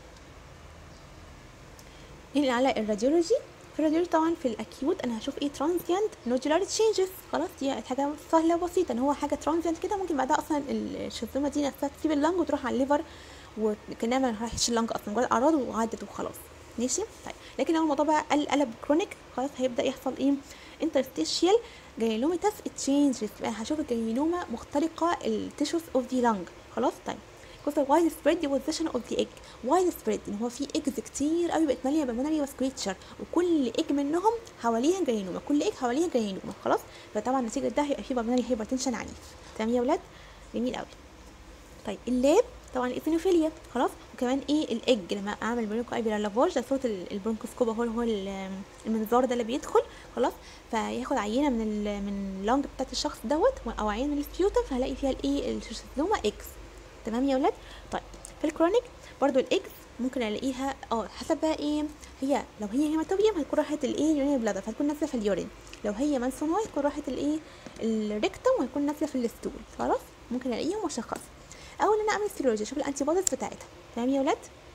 ننقل على الراديولوجي في الراديولوجي طبعا في الاكيوت انا هشوف ايه ترانزيانت نودولار تشينجز خلاص دي حاجه سهله وبسيطه ان هو حاجه ترانزيانت كده ممكن بعدها اصلا الشيزوما دي نفسها تسيب اللنج وتروح على الليفر وكانها ما راحتش اللنج اصلا مجرد اعراض وعدت وخلاص ماشي طيب لكن لو الموضوع بقى قل قلب كرونيك خلاص هيبدا يحصل ايه انترستيشيال جرانيلوميتاس تشينجز بقى هشوف الجرانيلوما مخترقه التيشوز اوف ذا لنج خلاص طيب كوز وايد سبريد ديبوزيشن اوف ذا ايج وايد سبريد ان هو في ايجز كتير قوي بقت ماليه بالمونري وسكريتشر وكل ايج منهم حواليها جرانيلوما كل ايج حواليها جرانيلوما خلاص فطبعا نتيجه ده هيبقى في بالمونري هايبرتنشن عنيف تمام يا ولاد جميل قوي طيب اللاب طبعا الايثينوفيليا خلاص وكمان ايه الايج لما اعمل برونكو ايبيرال لافورج ده صوت البرونكوسكوب هو هو المنظار ده اللي بيدخل خلاص فياخد عينه من ال من اللونج بتاعت الشخص دوت او عينه من السبيوتم فهلاقي فيها الايه الشيستوما اكس تمام يا ولاد طيب في الكرونيك برضو الاكس ممكن الاقيها اه حسب بقى ايه هي لو هي هيماتوبيوم هتكون راحت الايه يورين بلادر فهتكون نازله في اليورين لو هي مانسوناي هتكون راحت الايه الريكتوم وهتكون نازله في الستول خلاص ممكن الاقيهم واشخصهم او ان انا اعمل سيرولوجي اشوف الانتي بوديز بتاعتها تمام يا ولاد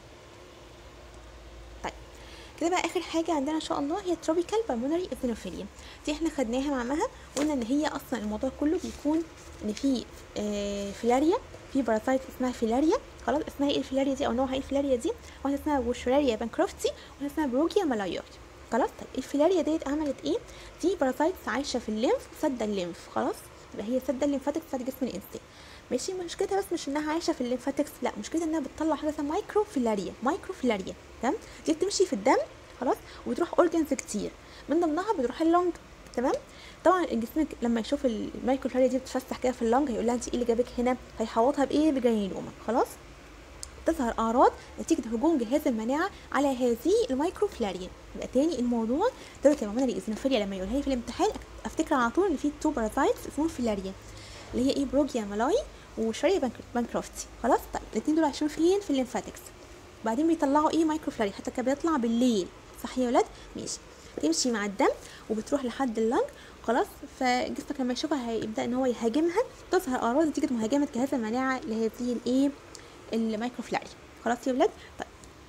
طيب كده بقى اخر حاجه عندنا ان شاء الله هي تروبيكال بالمونري ايثينوفيليا دي احنا خدناها مع مها قلنا ان هي اصلا الموضوع كله بيكون ان في آه فيلاريا في باراسايت اسمها فيلاريا خلاص اسمها ايه الفيلاريا دي او نوعها ايه الفيلاريا دي واحده اسمها وشراريا بانكروفتي واحده اسمها بروكيا مالايوت خلاص طيب الفيلاريا ديت عملت ايه دي باراسايتس عايشه في الليمف سد الليمف خلاص يبقى هي سد الليمفاتيك بتاعت جسم الانسان ماشي مشكلتها بس مش انها عايشه في الليمفاتكس لا مشكلتها انها بتطلع حاجه اسمها مايكرو فيلاريا مايكرو فيلاريا تمام دي بتمشي في الدم خلاص وبتروح اورجانز كتير من ضمنها بتروح اللونج تمام طبعا جسمك لما يشوف المايكرو فيلاريا دي بتتفسح كده في اللونج هيقول لها انت ايه اللي جابك هنا هيحوطها بايه بجرانيلوما خلاص تظهر اعراض نتيجه هجوم جهاز المناعه على هذه المايكرو فلاريا يبقى تاني الموضوع دلوقتي لما عملنا الايزنوفيليا لما يقولها لي في الامتحان افتكر على طول ان في تو بارازايتس اسمهم فيلاريا اللي هي ايه بروجيا مالاي وشريا بانكروفتي خلاص طيب الاثنين دول عايشين فين في الليمفاتكس بعدين بيطلعوا ايه مايكرو فلاريا حتى كان بيطلع بالليل صح يا ولاد ماشي تمشي مع الدم وبتروح لحد اللنج خلاص فجسمك لما يشوفها هيبدا ان هو يهاجمها تظهر اعراض نتيجه مهاجمه جهاز المناعه لهذه الايه المايكرو فلاري خلاص يا ولاد طيب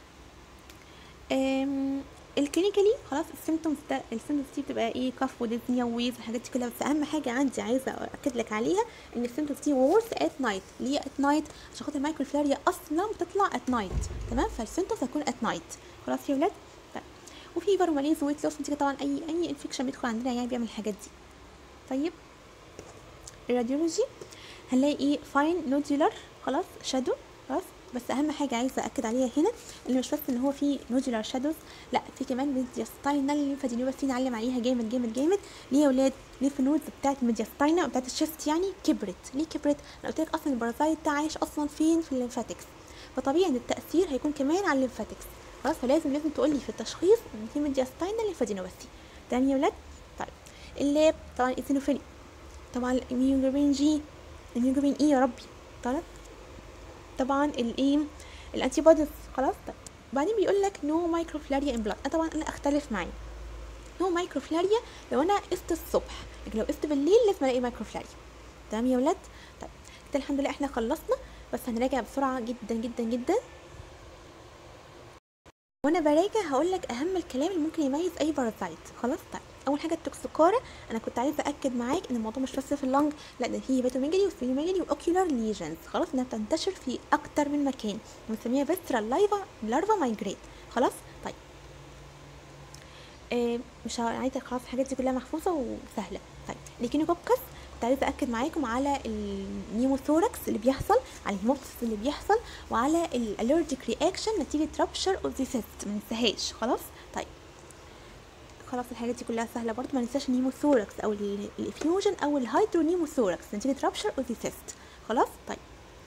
الكلينيكالي خلاص السيمتومز ده السيمتومز دي بتبقى ايه كف وديزنيا وويز الحاجات دي كلها بس اهم حاجه عندي عايزه اكد لك عليها ان السيمتومز دي وورث ات نايت ليه ات نايت عشان خاطر المايكرو فلاريا اصلا بتطلع ات نايت تمام فالسيمتومز هتكون ات نايت خلاص يا ولاد طيب وفيفر وماليز ويت لوس نتيجه طبعا اي اي انفكشن بيدخل عندنا يعني بيعمل الحاجات دي طيب الراديولوجي هنلاقي ايه فاين نودولار خلاص شادو خلاص بس اهم حاجه عايزه اكد عليها هنا اللي مش بس ان هو في نودولار شادوز لا في كمان ميدياستاينال ليمفادينوباثي نعلم عليها جامد جامد جامد ليه يا ولاد ليف نودز بتاعت الميدياستاينا بتاعت الشيفت يعني كبرت ليه كبرت انا قلت لك اصلا البارازايت ده عايش اصلا فين في الليمفاتكس فطبيعي ان التاثير هيكون كمان على الليمفاتكس خلاص فلازم لازم تقول لي في التشخيص ان في ميدياستاينال ليمفادينوباثي تمام يا ولاد طيب اللاب طبعا الايزينوفيليا طبعا الاميوجلوبين جي الاميوجلوبين اي يا ربي طيب طبعا الايه الانتي بوديز خلاص طيب بعدين بيقول لك نو مايكرو فلاريا ان بلاد طبعا انا اختلف معاه نو مايكرو فلاريا لو انا قست الصبح لكن لو قست بالليل لازم الاقي مايكرو فلاريا تمام يا ولاد طيب كده الحمد لله احنا خلصنا بس هنراجع بسرعه جدا جدا جدا وانا براجع هقول لك اهم الكلام اللي ممكن يميز اي بارازايت خلاص طيب اول حاجه التوكسيكورا انا كنت عايزه اكد معاك ان الموضوع مش بس في اللنج لا ده في بيتوميجالي وسبينوميجالي واوكيولار ليجنز خلاص انها بتنتشر في اكتر من مكان بنسميها فيسترال لايفا لارفا مايجريت خلاص طيب آه مش عايزه خلاص الحاجات دي كلها محفوظه وسهله طيب ليكينوكوكس كنت عايزه اكد معاكم على النيموثوركس اللي بيحصل على الهيموبتس اللي بيحصل وعلى الالرجيك رياكشن نتيجه رابشر اوف ذا سيست ما ننساهاش خلاص طيب خلاص الحاجات دي كلها سهله برضو ما ننساش النيموثوركس او الافيوجن او الهيدرونيموثوركس نتيجه رابشر اوف ذا سيست خلاص طيب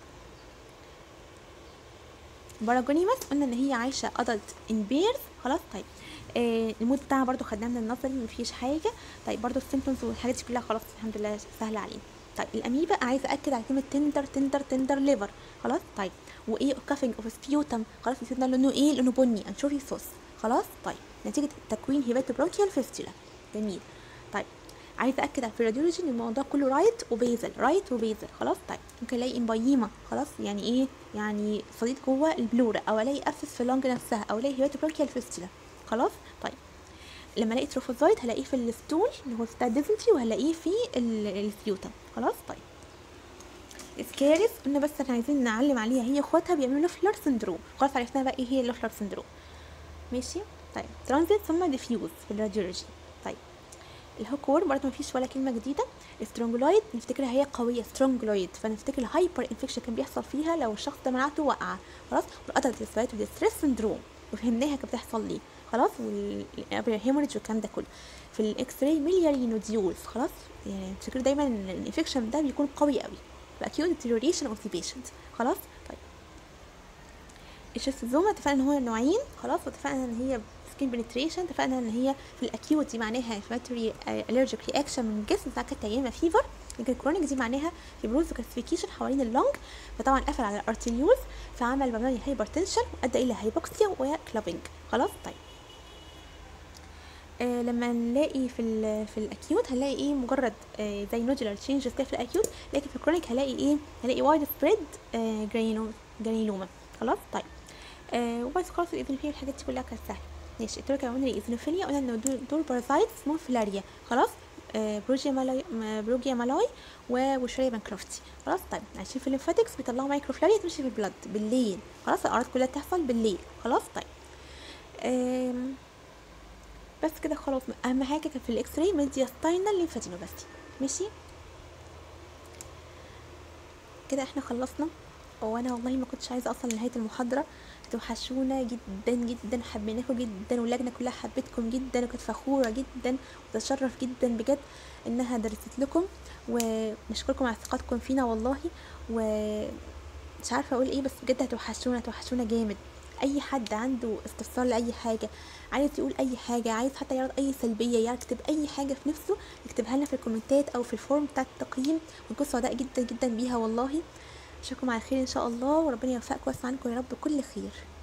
باراجونيمس قلنا ان هي عايشه ادلت ان بيرز خلاص طيب آه المود بتاعها برضو خدناه من النظري مفيش حاجه طيب برضو السيمبتومز والحاجات دي كلها خلاص الحمد لله سهله علينا طيب الاميبا عايزه اكد على كلمه تندر تندر تندر ليفر خلاص طيب وايه كافينج اوف سبيوتم خلاص نسينا لونه ايه لونه بني انشوفي صوص خلاص طيب نتيجه تكوين هيباتوبروكيال فيستولا جميل طيب عايزه اكد على الراديولوجي ان الموضوع كله رايت وبيزل رايت وبيزل خلاص طيب ممكن الاقي امبايما خلاص يعني ايه يعني صديد جوه البلورا او الاقي ابسس في اللونج نفسها او الاقي هيباتوبروكيال فيستولا خلاص طيب لما الاقي تروفوزايت هلاقيه في الستول اللي هو بتاع الديزنتري وهلاقيه في السبيوتم خلاص طيب سكارس قلنا بس احنا عايزين نعلم عليها هي اخواتها بيعملوا لوفلر سندروم خلاص عرفنا بقى ايه هي اللوفلر سندروم ماشي طيب ترانزيت ثم ديفيوز في الراديولوجي طيب الهوكور برضه مفيش ولا كلمه جديده السترونجلويد نفتكرها هي قويه سترونجلويد فنفتكر الهايبر انفكشن كان بيحصل فيها لو الشخص ده مناعته واقعه خلاص والادلت ريسبيراتوري ستريس سندروم وفهمناها كانت بتحصل ليه خلاص والهيموريدج والكلام ده كله في الاكس راي ملياري نوديولز خلاص يعني تفتكروا دايما ان الانفكشن ده بيكون قوي قوي الاكيوت deterioration اوف ذا بيشنت خلاص طيب الشيستوزوما اتفقنا ان هو نوعين خلاص واتفقنا ان هي سكين بنتريشن اتفقنا ان هي في الاكيوت دي معناها انفلاماتوري الرجيك رياكشن من الجسم ساعات كانت ايام فيفر لكن الكرونيك دي معناها فيبروز كلاسيفيكيشن حوالين اللونج فطبعا قفل على الارتريولز فعمل بالمونري هايبرتنشن وادى الى هايبوكسيا وكلابنج خلاص طيب آه لما نلاقي في ال في الاكيوت هنلاقي ايه مجرد آه زي نودولار تشينجز كده في الاكيوت لكن في الكرونيك هلاقي ايه هلاقي وايد سبريد آه جرانيلوما خلاص طيب آه وبس خلاص الايزنوفيليا الحاجات دي كلها كانت سهله ماشي قلت لك قلنا الايزنوفيليا قلنا ان دول, دول بارازايتس اسمهم فيلاريا خلاص آه بروجيا مالاي بروجيا مالاي وشريا بانكروفتي خلاص طيب عايشين في الليمفاتكس بيطلعوا مايكروفلاريا تمشي في البلد بالليل خلاص الاعراض كلها بتحصل بالليل خلاص طيب آه بس كده خلاص اهم حاجه كان في الاكس راي ميدياستاينال ليمفادينوباثي ماشي كده احنا خلصنا وانا والله ما كنتش عايزه اوصل لنهايه المحاضره توحشونا جدا جدا حبيناكم جدا واللجنه كلها حبتكم جدا وكانت فخوره جدا وتشرف جدا بجد انها درست لكم ونشكركم على ثقتكم فينا والله ومش عارفه اقول ايه بس بجد هتوحشونا هتوحشونا جامد اي حد عنده استفسار لاي حاجه عايز يقول اي حاجه عايز حتى يعرض اي سلبيه يكتب اي حاجه في نفسه يكتبها لنا في الكومنتات او في الفورم بتاع التقييم ونكون سعداء جدا جدا بيها والله اشوفكم على خير ان شاء الله وربنا يوفقكم ويسمع عنكم يا رب كل خير